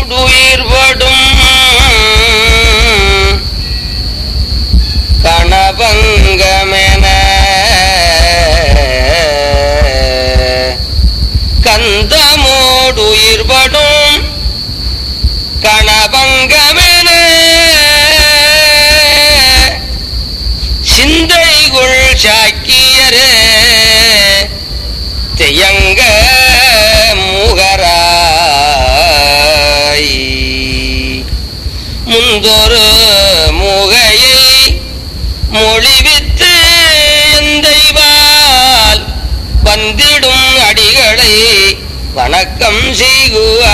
கந்தமோடுயிர்படும் கணபங்கமென கந்தமோடுயிர்படும் கணபங்கமென சிந்தைகுள் சாக்கியரே தெயங்க முகராய் முந்தொரு முகையை மொழிவித்து எந்தைவால் வந்திடும் அடிகளை வணக்கம் செய்குவா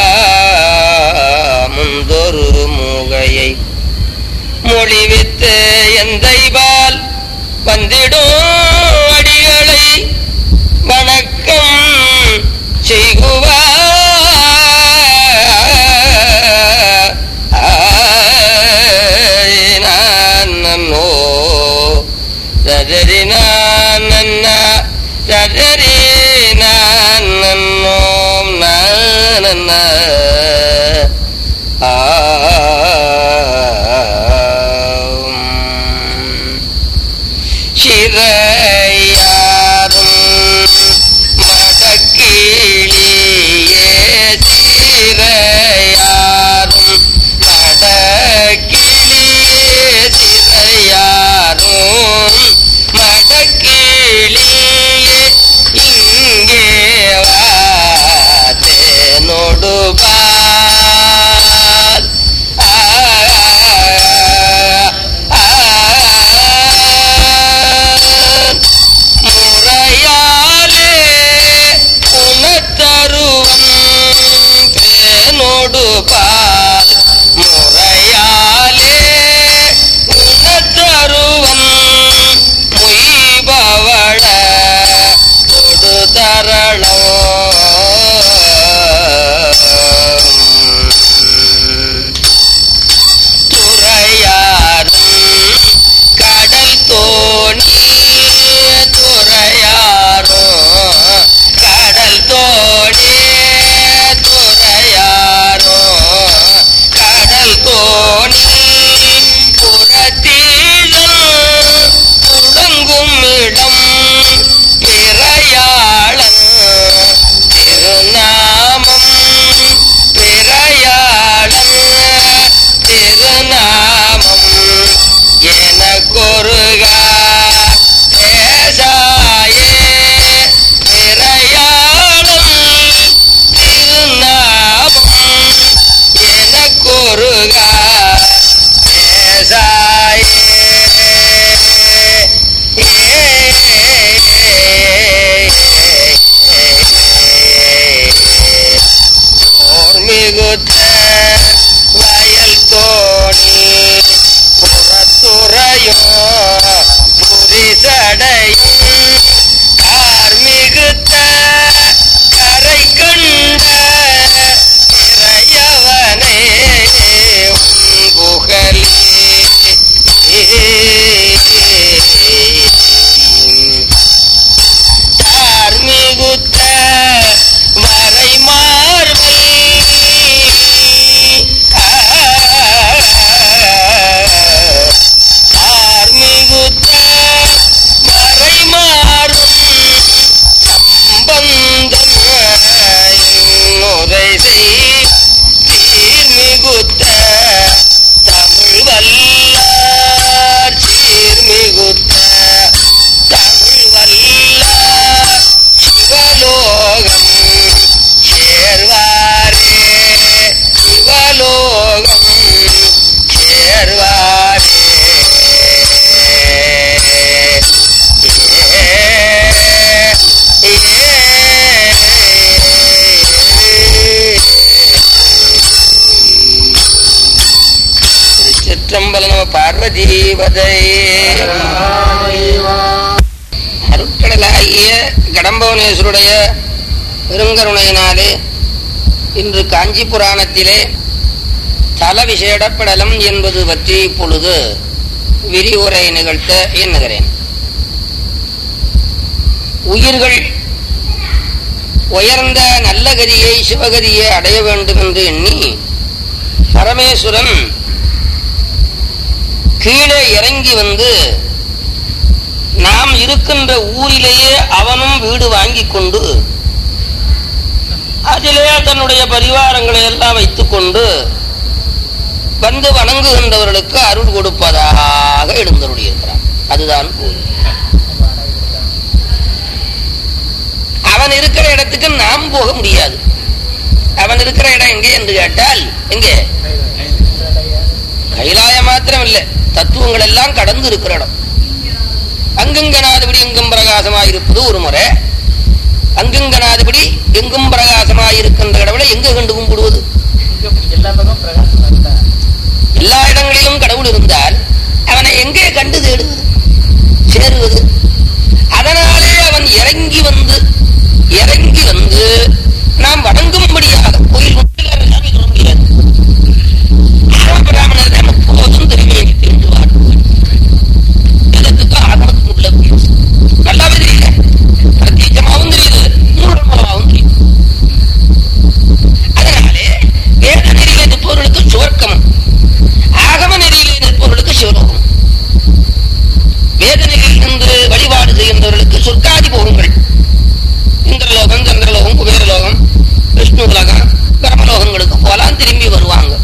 முந்தொரு முகையை மொழிவித்து எந்தைவால் வந்திடும் அடிகளை வணக்கம் செய்குவா நன்னோ ரதரி நன்ன ரதரி நன்னோம் நன்ன ஆம் சிறையாரும் மடக்கிளியே சிறையாரும் மடக்கிளியே சிறையாரும் மடக்கிளியே இங்கே வாத்தேனோடு பால் ஆ முறையாலே உணத்தருவன் பேனோடு பால் முறையாலே உணத்தருவன் முய்பவள கொடு தரளம் துறையாரும் கடல் தோணி துறையாரும் கடல் தோணி துறையாரும் கடல் தோணி புறத்தீழம் துடங்கும் இடம் பிறையாளன் திருநாமம் பிறையாளன் திருநாமம் எனக்கொருகா பேசாயே பிறையாளன் திருநாமம் எனக்கொருகா பேசாயே போர் மிகுத்த வயல் தோணி புறத்துறையும் புரிசடையும் கார் மிகுத்த கரை கண்ட இறையவனே உன் புகழே தார்மிகுத்த வரை மார்பல் தார்மிகுத்த வரை மாறும் சம்பந்தம் உரை செய் சீர்மிகுத்த தமிழ் வல்லார் சீர்மிகுத்த தமிழ் வல்லார் சிவலோகம் சேர்வாரே சிவலோகம் சேர்வாரே திருச்சிற்றம்பலம் நம பார்வதி பதை அருட்கடலாகிய கடம்பவனேஸ்வருடைய பெருங்கருணையினாலே இன்று காஞ்சி புராணத்திலே தல விசேடப்படலம் என்பது பற்றி இப்பொழுது விரிவுரை நிகழ்த்த எண்ணுகிறேன் உயிர்கள் உயர்ந்த நல்ல கதியை சிவகதியை அடைய வேண்டும் என்று எண்ணி பரமேஸ்வரன் கீழே இறங்கி வந்து நாம் இருக்கின்ற ஊரிலேயே அவனும் வீடு வாங்கி கொண்டு அதிலே தன்னுடைய பரிவாரங்களை எல்லாம் வைத்துக்கொண்டு வந்து வணங்குகின்றவர்களுக்கு அருள் கொடுப்பதாக எழுந்தருளியிருக்கிறான் அதுதான் கோயில் அவன் இருக்கிற இடத்துக்கு நாம் போக முடியாது அவன் இருக்கிற இடம் எங்கே என்று கேட்டால் எங்கே கைலாய மாத்திரம் இல்லை தத்துவங்கள் எல்லாம் கடந்து இருக்கிற இடம் அங்கங்கனாதபடி எங்கும் பிரகாசமாய் இருப்பது ஒரு முறை அங்கங்கனாதபடி எங்கும் பிரகாசமாய் இருக்கின்ற கடவுளை எங்க கண்டு கும்பிடுவது எல்லா பக்கம் பிரகாசம் இருந்தா எல்லா இடங்களிலும் கடவுள் இருந்தால் அவனை எங்கே கண்டு தேடுவது சேருவது அதனாலே அவன் இறங்கி வந்து இறங்கி வந்து நாம் வணங்கும்படியாக கோயில் ஒன்றில் சாமி சொல்ல முடியாது ஆரம்ப பிராமணர் தான் எப்போதும் திரும்பியை தெரிந்து வாழ்வார் இதற்கு ஆகமத்துக்கு உள்ள வித்தியாசம். நல்லாவே தெரியல பிரத்யேகமாகவும் தெரியுது மூலமாகவும் தெரியும் அதனாலே வேத நெறியில நிற்பவர்களுக்கு சுவர்க்கமும் ஆகம நெறியிலே நிற்பவர்களுக்கு சிவலோகம் வேத நெறியில் நின்று வழிபாடு செய்கின்றவர்களுக்கு சொர்க்காதி போகங்கள் இந்திரலோகம் சந்திரலோகம் குபேரலோகம் விஷ்ணு உலகம் பிரமலோகங்களுக்கு போலாம் திரும்பி வருவாங்க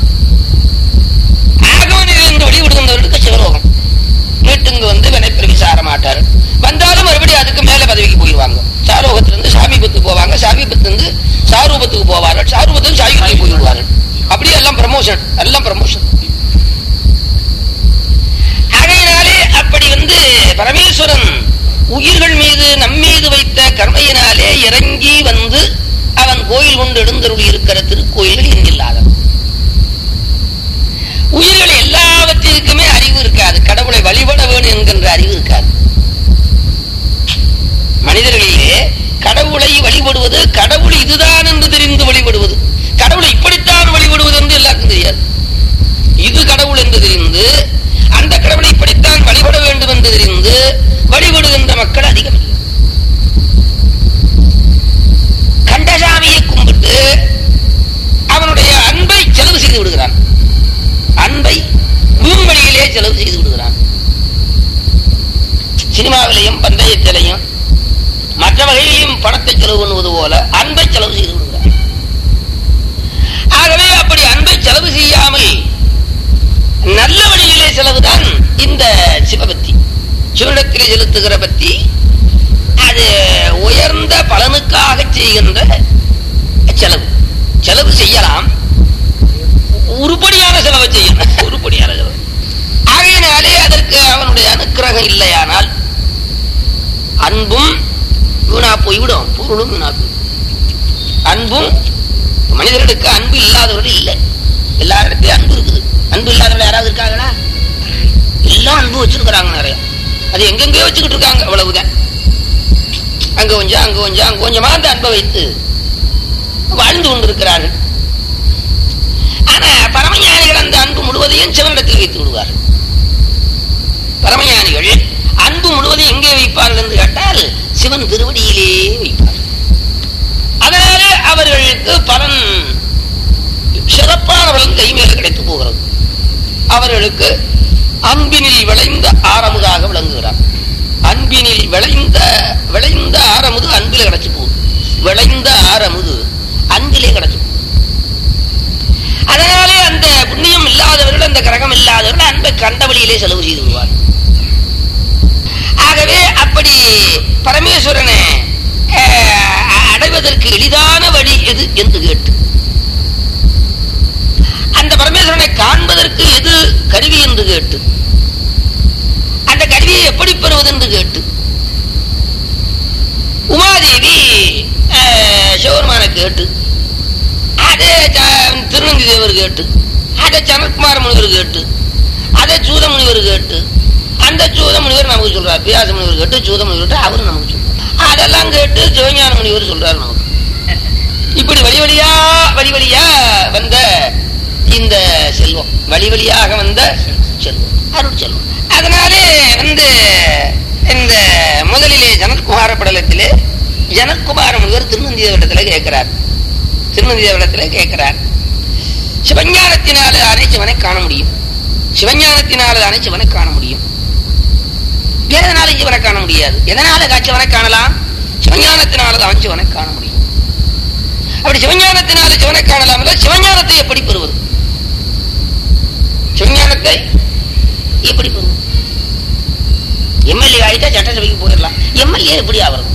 ஆகம நெறியில் நின்று வழிபடுகின்றவர்களுக்கு சிவலோகம் வீட்டுங்க வந்து வினைப்பிறவி சார மாட்டார் வந்தாலும் மறுபடியும் அதுக்கு மேல பதவிக்கு போயிடுவாங்க சாரோகத்திலிருந்து சாமீபத்துக்கு போவாங்க சாமீபத்திலிருந்து சாரூபத்துக்கு போவார்கள் சாரூபத்துக்கு சாயுக்கு போயிடுவார்கள் அப்படியே எல்லாம் ப்ரமோஷன் எல்லாம் ப்ரமோஷன் ஆகையினாலே அப்படி வந்து பரமேஸ்வரன் உயிர்கள் மீது நம்மீது வைத்த கர்மையினாலே இறங்கி வந்து அவன் கோயில் கொண்டு எழுந்தருளி இருக்கிற திருக்கோயில்கள் எண்ணில்லாதவன் உயிர்கள் எல்லாவற்றிற்குமே அறிவு இருக்காது கடவுளை வழிபட வேண்டும் என்கின்ற அறிவு இருக்காது மனிதர்களிலே கடவுளை வழிபடுவது கடவுள் இதுதான் என்று தெரிந்து வழிபடுவது கடவுளை இப்படித்தான் வழிபடுவது என்று எல்லாருக்கும் தெரியாது இது கடவுள் என்று தெரிந்து அந்த கடவுளை இப்படித்தான் வழிபட வேண்டும் என்று தெரிந்து வழிபடுகின்ற மக்கள் அதிகம் இல்லை கண்டசாமியை கும்பிட்டு அவனுடைய அன்பை செலவு செய்து விடுகிறான் அன்பை வீண் வழியிலே செலவு செய்து விடுகிறான் சினிமாவிலையும் பந்தயத்திலையும் மற்ற வகையிலையும் பணத்தை செலவு பண்ணுவது போல அன்பை செலவு செய்து விடுகிறான் ஆகவே அப்படி அன்பை செலவு செய்யாமல் நல்ல வழியிலே செலவுதான் இந்த சிவபக்தி சிவனிடத்திலே செலுத்துகிற பக்தி அது உயர்ந்த பலனுக்காக செய்கின்ற செலவு செலவு செய்யலாம் உருப்படியான செலவை செய்யணும் உருப்படியான செலவு ஆகையினாலே அதற்கு அவனுடைய அனுக்கிரகம் இல்லையானால் அன்பும் வீணா போய்விடும் பொருளும் வீணா போய்விடும் அன்பும் மனிதர்களுக்கு அன்பு இல்லாதவர்கள் இல்லை எல்லாரிடத்தையும் அன்பு இருக்குது அன்பு இல்லாதவர்கள் யாராவது இருக்காங்களா எல்லாம் அன்பு வச்சிருக்கிறாங்க நிறைய அது எங்கெங்கயோ வச்சுக்கிட்டு இருக்காங்க அவ்வளவுதான் அங்க கொஞ்சம் அங்க கொஞ்சம் அங்க கொஞ்சமா அந்த அன்பை வைத்து வாழ்ந்து கொண்டிருக்கிறார்கள் ஆனா பரமஞானிகள் அந்த அன்பு முழுவதையும் சிவனிடத்தில் வைத்து விடுவார்கள் பரமஞானிகள் அன்பு முழுவதும் எங்கே வைப்பார்கள் என்று கேட்டால் சிவன் திருவடியிலே வைப்பார்கள் அதனாலே அவர்களுக்கு பலன் சிறப்பான பலன் கை மேல கிடைத்து போகிறது அவர்களுக்கு அன்பினில் விளைந்த ஆரமுதாக விளங்குகிறார் அன்பினில் விளைந்த விளைந்த ஆரமுது அன்பிலே கிடைச்சு போகுது விளைந்த ஆரமுது அன்பிலே கிடைச்சு போகுது அதனாலே அந்த புண்ணியம் இல்லாதவர்கள் அந்த கிரகம் இல்லாதவர்கள் அன்பை கண்ட வழியிலே செலவு செய்து விடுவார் ஆகவே அப்படி பரமேஸ்வரனை அஹ், அடைவதற்கு எளிதான வழி எது என்று கேட்டு அந்த பரமேஸ்வரனை காண்பதற்கு எது கருவி என்று கேட்டு அந்த கருவியை எப்படி பெறுவது என்று கேட்டு உமாதேவி அஹ், சிவபெருமானை கேட்டு அதை ச- திருநந்தி தேவர் கேட்டு அதை சனத்குமார முனிவர் கேட்டு அதை சூத முனிவர் கேட்டு அந்த சூத முனிவர் நமக்கு சொல்றார் பியாச முனிவர் கேட்டு சூத முனிவர் கேட்டு அவரு நமக்கு சொல்றார் அதெல்லாம் கேட்டு சிவஞான முனிவர் சொல்றாரு நமக்கு இப்படி வழி வழியா வழி வழியா வந்த இந்த செல்வம் வழி வழியாக வந்த செல்வம் அருள் செல்வம் அதனாலே வந்து இந்த முதலிலே ஜனத்குமார படலத்திலே ஜனகுமார முனிவர் திருநந்திதேவரிடத்துல கேட்கிறார் திருநந்திதேவரிடத்துல கேட்கிறார் சிவஞானத்தினால தானே சிவனை காண முடியும் சிவஞானத்தினால தானே சிவனை காண முடியும் எதனால சிவனை காண முடியாது எதனால கா- சிவனை காணலாம் சிவஞானத்தினால தான் சிவனை காண முடியும் அப்படி சிவஞானத்தினால சிவனை காணலாம் இல்ல சிவஞானத்தை எப்படி பெறுவது சிவஞானத்தை எப்படி பெறுவது எம்எல்ஏ ஆயிட்டா சட்டசபைக்கு போயிடலாம் எம்எல்ஏ எப்படி ஆகிறது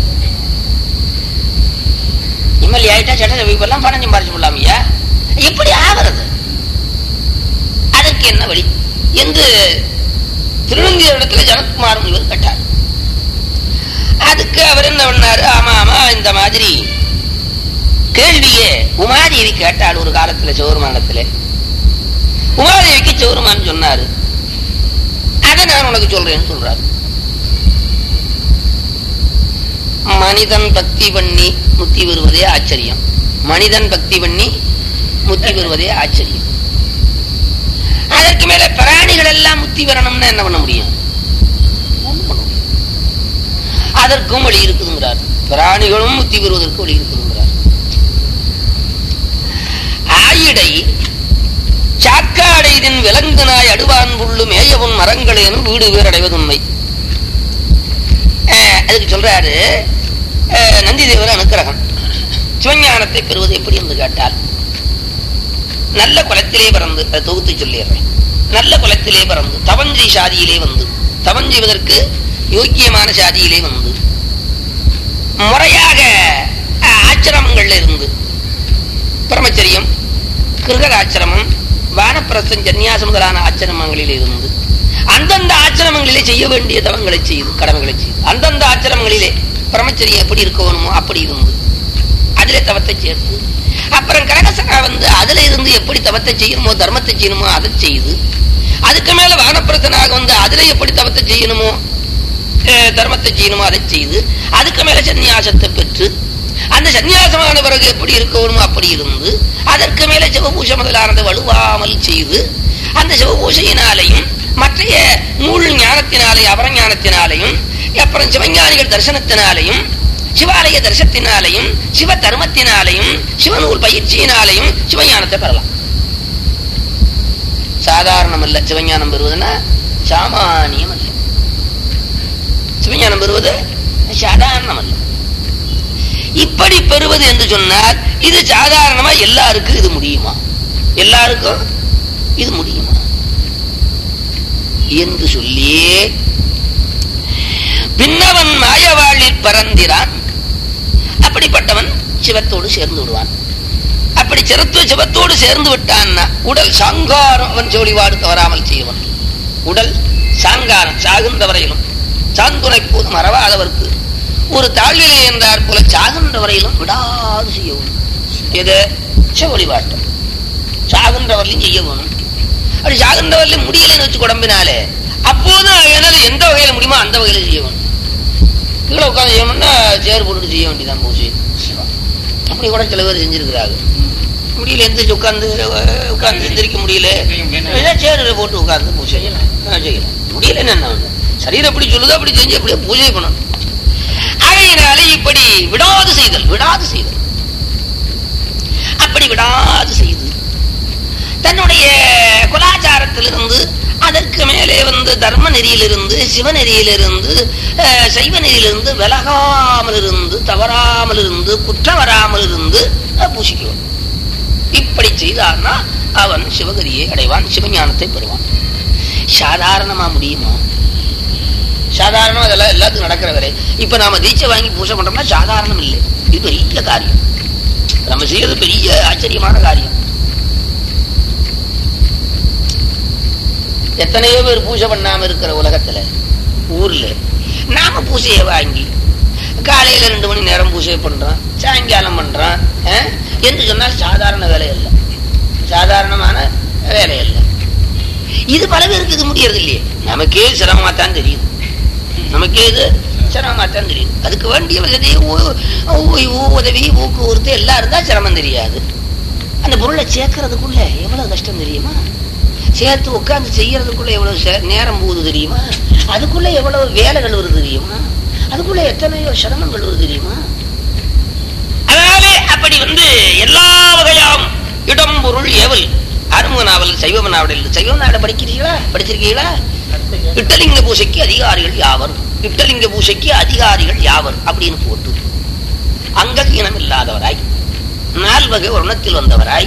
எம்எல்ஏ ஆயிட்டா சட்டசபைக்கு போயிடலாம் பணம் சம்பாரிச்சு போடலாம் ஐயா எப்படி ஆகிறது அதற்கு என்ன வழி என்று திருநந்திய இடத்துல ஜனகுமார் முனிவர் கேட்டார் அதுக்கு அவர் என்ன பண்ணாரு ஆமா ஆமா இந்த மாதிரி கேள்வியே உமாதேவி கேட்டாள் ஒரு காலத்துல சௌர்மானத்துல உமாதேவிக்கு சௌர்மான் சொன்னாரு அதை நான் உனக்கு சொல்றேன்னு சொல்றாரு மனிதன் பக்தி பண்ணி முத்தி பெறுவதே ஆச்சரியம் மனிதன் பக்தி பண்ணி முத்தி பெறுவதே ஆச்சரியம் அதற்கு மேல பிராணிகள் எல்லாம் முத்தி பெறணும்னா என்ன பண்ண முடியும் ஒண்ணும் பண்ண முடியாது. அதற்கும் வழி இருக்குதுங்கிறார் பிராணிகளும் முத்தி பெறுவதற்கு வழி இருக்குதுங்கிறார் ஆயிடை சாக்காடைதின் விலங்கு நாய் அடுவான் புள்ளு மேயவன் மரங்களேனும் வீடு வேறடைவது உண்மை அஹ், அதுக்கு சொல்றாரு அஹ், நந்திதேவர் அனுக்கிரகம் சிவஞானத்தை பெறுவது எப்படி என்று கேட்டால் நல்ல குலத்திலே பிறந்து அதை தொகுத்து சொல்லிடுறேன் நல்ல குலத்திலே பிறந்து தவஞ்சி சாதியிலே வந்து தவம் செய்வதற்கு யோக்கியமான சாதியிலே வந்து முறையாக அஹ், ஆச்சிரமங்கள்ல இருந்து பிரம்மச்சரியம் கிருகதாச்சிரமம் வானப்பிரசம் சன்னியாசம் முதலான ஆச்சிரமங்களில் இருந்து அந்தந்த ஆச்சிரமங்களிலே செய்ய வேண்டிய தவங்களை செய்து கடமைகளை செய்து அந்தந்த ஆச்சிரமங்களிலே பிரம்மச்சரியம் எப்படி இருக்கணுமோ அப்படி இருந்து அதிலே தவத்தை சேர்த்து அப்புறம் கரகசகா வந்து அதுல இருந்து எப்படி தவத்தை செய்யணுமோ தர்மத்தை செய்யணுமோ அதை செய்து அதுக்கு மேல வானப்பிரசனாக வந்து அதுல எப்படி தவத்தை செய்யணுமோ அஹ், தர்மத்தை செய்யணுமோ அதை செய்து அதுக்கு மேல சந்நியாசத்தை பெற்று அந்த சந்நியாசமான பிறகு எப்படி இருக்கணுமோ அப்படி இருந்து அதற்கு மேல சிவபூஷை முதலானதை வலுவாமல் செய்து அந்த சிவபூஷையினாலையும் மற்றைய நூல் ஞானத்தினாலே அபரஞானத்தினாலையும் அப்புறம் சிவஞானிகள் தரிசனத்தினாலையும் சிவாலய தரிசனத்தினாலையும் சிவ தர்மத்தினாலையும் சிவநூல் பயிற்சியினாலையும் சிவஞானத்தை பெறலாம் சாதாரணம் அல்ல சிவஞானம் பெறுவதுன்னா சாமானியம் அல்ல சிவஞானம் பெறுவது சாதாரணம் அல்ல இப்படி பெறுவது என்று சொன்னால் இது சாதாரணமா எல்லாருக்கும் இது முடியுமா எல்லாருக்கும் இது முடியுமா என்று சொல்லி பின்னவன் மாயவாழில் பறந்திரான் அப்படிப்பட்டவன் சிவத்தோடு சேர்ந்து விடுவான் அப்படி சிறத்துவ சிவத்தோடு சேர்ந்து விட்டான்னா உடல் சாங்காரம் அவன் ஜோலிவாடு தவறாமல் செய்வன் உடல் சாங்காரம் சாகுந்த வரையிலும் சாந்துரை போது மறவாதவர்க்கு ஒரு தாழ்விலே என்றார் போல சாகுன்ற வரையிலும் விடாது செய்யவும் எது சிவ வழிபாட்டம் சாகுன்ற வரையிலும் செய்ய வேணும் அப்படி சாகுன்ற வரையிலும் முடியலைன்னு வச்சு குடம்பினாலே அப்போது என்னால எந்த வகையில முடியுமோ அந்த வகையில செய்ய வேணும் கீழே உட்காந்து செய்யணும்னா சேர் போட்டுட்டு செய்ய வேண்டியதான் பூஜை அப்படி கூட சில பேர் செஞ்சிருக்கிறாங்க முடியல எந்திரிச்சு உட்காந்து உட்காந்து எந்திரிக்க முடியல ஏதோ சேரில் போட்டு உட்காந்து பூஜை ஆ, செய்யலாம் முடியல என்ன ஒண்ணு? சரீரம் எப்படி சொல்லுதோ அப்படி செஞ்சு அப்படியே பூஜை பண்ணணும் ஆகையினாலே இப்படி விடாது செய்தல் விடாது செய்தல் அப்படி விடாது செய்து தன்னுடைய குலாச்சாரத்திலிருந்து அதற்கு மேலே வந்து தர்ம நெறியிலிருந்து சிவநெறியிலிருந்து அஹ், சைவ நெறியிலிருந்து விலகாமல் இருந்து தவறாமல் இருந்து குற்றம் வராமல் இருந்து அஹ், பூசிக்குவான் இப்படி செய்தான்னா அவன் சிவகரியை அடைவான் சிவஞானத்தை பெறுவான் சாதாரணமா முடியுமா சாதாரணமா அதெல்லாம் எல்லாத்துக்கும் நடக்கிற வேலை இப்ப நாம தீட்சை வாங்கி பூஜை பண்றோம்னா சாதாரணம் இல்லை இது பெரிய காரியம் நம்ம செய்யறது பெரிய ஆச்சரியமான காரியம் எத்தனையோ பேர் பூஜை பண்ணாம இருக்கிற உலகத்துல ஊர்ல நாம பூஜையை வாங்கி காலையில ரெண்டு மணி நேரம் பூஜை பண்றோம் சாயங்காலம் பண்றோம் அஹ், என்று சொன்னால் சாதாரண வேலை இல்லை சாதாரணமான வேலை இல்லை இது பல பேருக்கு இது முடியறது இல்லையே நமக்கே சிரமமா தான் தெரியுது நமக்கே இது சிரமமா தான் தெரியுது அதுக்கு வேண்டிய வசதி ஊ- ஓய்வு உதவி ஊக்குவரத்து எல்லாம் இருந்தா சிரமம் தெரியாது அந்த பொருளை சேர்க்கறதுக்குள்ள எவ்வளவு கஷ்டம் தெரியுமா சேர்த்து உட்கார்ந்து செய்யறதுக்குள்ள எவ்வளவு சே- நேரம் போகுது தெரியுமா அதுக்குள்ள எவ்வளவு வேலைகள் வருது தெரியுமா அதுக்குள்ள எத்தனையோ சிரமங்கள் வருது தெரியுமா அப்படி வந்து எல்லா வகையாம் இடம் பொருள் ஏவல் ஆறுமுக நாவல் சைவ நாவல் சைவ நாவலை படிக்கிறீங்களா படிச்சிருக்கீங்களா இட்டலிங்க பூசைக்கு அதிகாரிகள் யாவர் இட்டலிங்க பூசைக்கு அதிகாரிகள் யாவர் அப்படின்னு போட்டு அங்ககீனம் இல்லாதவராய் நால்வகை வருணத்தில் வந்தவராய்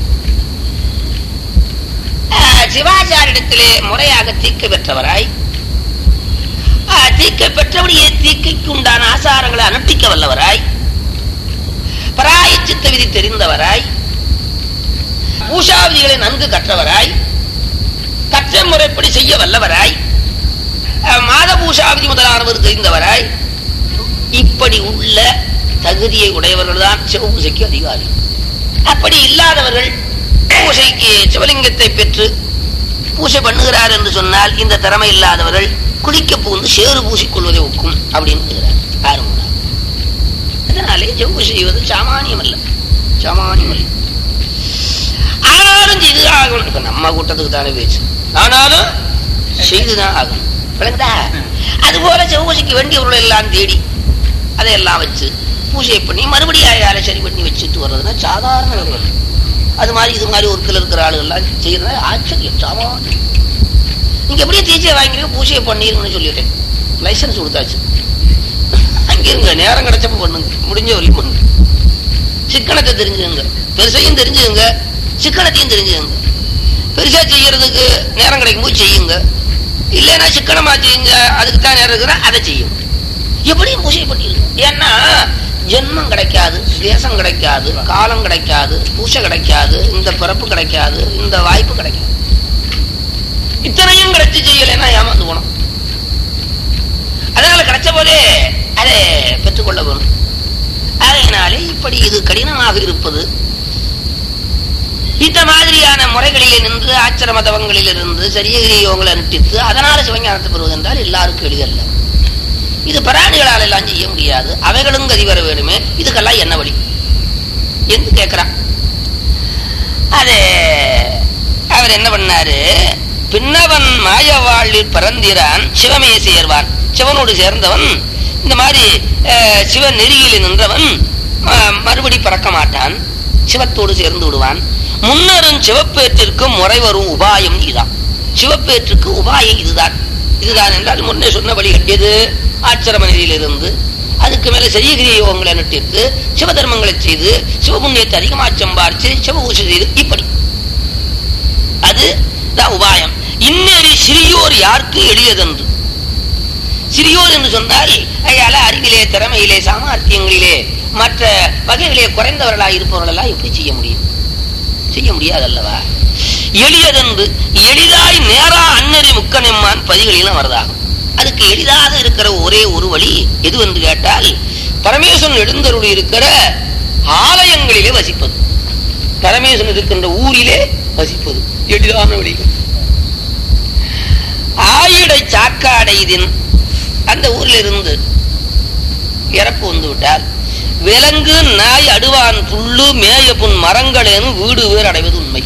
ஆஹ், சிவாச்சாரிடத்திலே முறையாக தீக்க பெற்றவராய் ஆஹ், தீக்க பெற்றபடியே தீக்கைக்கு உண்டான ஆசாரங்களை அனுஷ்டிக்க வல்லவராய் பராயச்சித்த விதி தெரிந்தவராய் பூஷாவிதிகளை நன்கு கற்றவராய் கற்ற முறைப்படி செய்ய வல்லவராய் அஹ், மாத பூஷாவிதி முதலானவர் தெரிந்தவராய் இப்படி உள்ள தகுதியை உடையவர்கள் தான் சிவபூசைக்கு அதிகாரி அப்படி இல்லாதவர்கள் பூசைக்கு சிவலிங்கத்தை பெற்று பூசை பண்ணுகிறார் என்று சொன்னால் இந்த திறமை இல்லாதவர்கள் குளிக்க புகுந்து சேறு பூசிக்கொள்வதை ஒக்கும் அப்படின்னு ஆரம்பம் அதனாலே ஜவு செய்வது சாமானியம் அல்ல சாமானியம் அல்ல ஆனாலும் செய்துதான் ஆகணும் இப்ப நம்ம கூட்டத்துக்கு தானே பேச்சு ஆனாலும் செய்துதான் ஆகணும் விளங்குதா அதுபோல செவ்வூசிக்கு வேண்டியவர்கள் எல்லாம் தேடி அதையெல்லாம் வச்சு பூஜை பண்ணி மறுபடியும் அயால சரி பண்ணி வச்சுட்டு வர்றதுன்னா சாதாரண வேலை அல்ல. அது மாதிரி இது மாதிரி ஒருத்தர் இருக்கிற ஆளுகள்லாம் செய்யறதா ஆச்சரியம் சாமானியம் நீங்க எப்படியே தீச்சை வாங்கிருக்க பூஜையை பண்ணிருங்கன்னு சொல்லிட்டேன் லைசன்ஸ் கொடுத்தாச்சு அங்க இருங்க நேரம் கிடைச்சப்ப பண்ணுங்க முடிஞ்ச வரைக்கும் பண்ணுங்க சிக்கனத்தை தெரிஞ்சுங்க பெருசையும் தெரிஞ்சுங்க சிக்கனத்தையும் தெரிஞ்சுங்க பெருசா செய்யறதுக்கு நேரம் கிடைக்கும் போது செய்யுங்க இல்லைன்னா சிக்கனமா செய்யுங்க அதுக்கு தான் நேரம் இருக்குன்னா அதை செய்யும் எப்படியும் பூஜை பண்ணிருங்க ஏன்னா ஜென்மம் கிடைக்காது தேசம் கிடைக்காது காலம் கிடைக்காது பூசை கிடைக்காது இந்த பிறப்பு கிடைக்காது இந்த வாய்ப்பு கிடைக்காது இத்தனையும் கிடைச்சு செய்யலைன்னா ஏமாந்து போனோம் அதனால கிடைச்ச போதே அதை பெற்றுக்கொள்ள வேணும் ஆகையினாலே இப்படி இது கடினமாக இருப்பது இந்த மாதிரியான முறைகளிலே நின்று ஆச்சரம தவங்களில் இருந்து சரிய யோகங்களை அனுஷ்டித்து அதனால சிவஞானத்தை பெறுவது என்றால் எல்லாருக்கும் எளிதல்ல இது பிராணிகளால் எல்லாம் செய்ய முடியாது அவைகளும் கதி வர வேணுமே இதுக்கெல்லாம் என்ன வழி என்று கேட்கிறான் அது அவர் என்ன பண்ணாரு பின்னவன் மாயவாழில் பிறந்திரான் சிவமே சேர்வான் சிவனோடு சேர்ந்தவன் இந்த மாதிரி அஹ், சிவ நெறியில் நின்றவன் அஹ், மறுபடி பிறக்க மாட்டான் சிவத்தோடு சேர்ந்து விடுவான் முன்னரும் சிவப்பேற்றிற்கு முறை வரும் உபாயம் இதுதான் சிவப்பேற்றுக்கு உபாயம் இதுதான் இதுதான் என்றால் முன்னே சொன்னபடி எது ஆச்சரம நிதியிலிருந்து அதுக்கு மேல சரியகிரி யோகங்களை நட்டித்து சிவதர்மங்களை செய்து சிவபுண்ணியத்தை அதிகமாக சம்பாரிச்சு சிவபூசை செய்து இப்படி அது தான் உபாயம் இன்னெறி சிறியோர் யாருக்கு எளியதென்று சிறியோர் என்று சொன்னால் அயால அறிவிலே திறமையிலே சாமர்த்தியங்களிலே மற்ற வகைகளிலே குறைந்தவர்களாக இருப்பவர்கள் எல்லாம் எப்படி செய்ய முடியும் செய்ய முடியாதல்லவா எளியதென்று எளிதாய் நேரா அன்னறி முக்கனெம்மான் பதிகளிலும் வரதாகும் அதுக்கு எளிதாக இருக்கிற ஒரே ஒரு வழி எது என்று கேட்டால் பரமேஸ்வரன் எழுந்தருள் இருக்கிற ஆலயங்களிலே வசிப்பது பரமேஸ்வரன் இருக்கின்ற ஊரிலே வசிப்பது எளிதான வழி ஆயிடை சாக்காடைதின் அந்த ஊரில் இருந்து இறப்பு வந்து விட்டால் விலங்கு நாய் அடுவான் புல்லு மேய புண் மரங்களேன்னு வீடு வேறு அடைவது உண்மை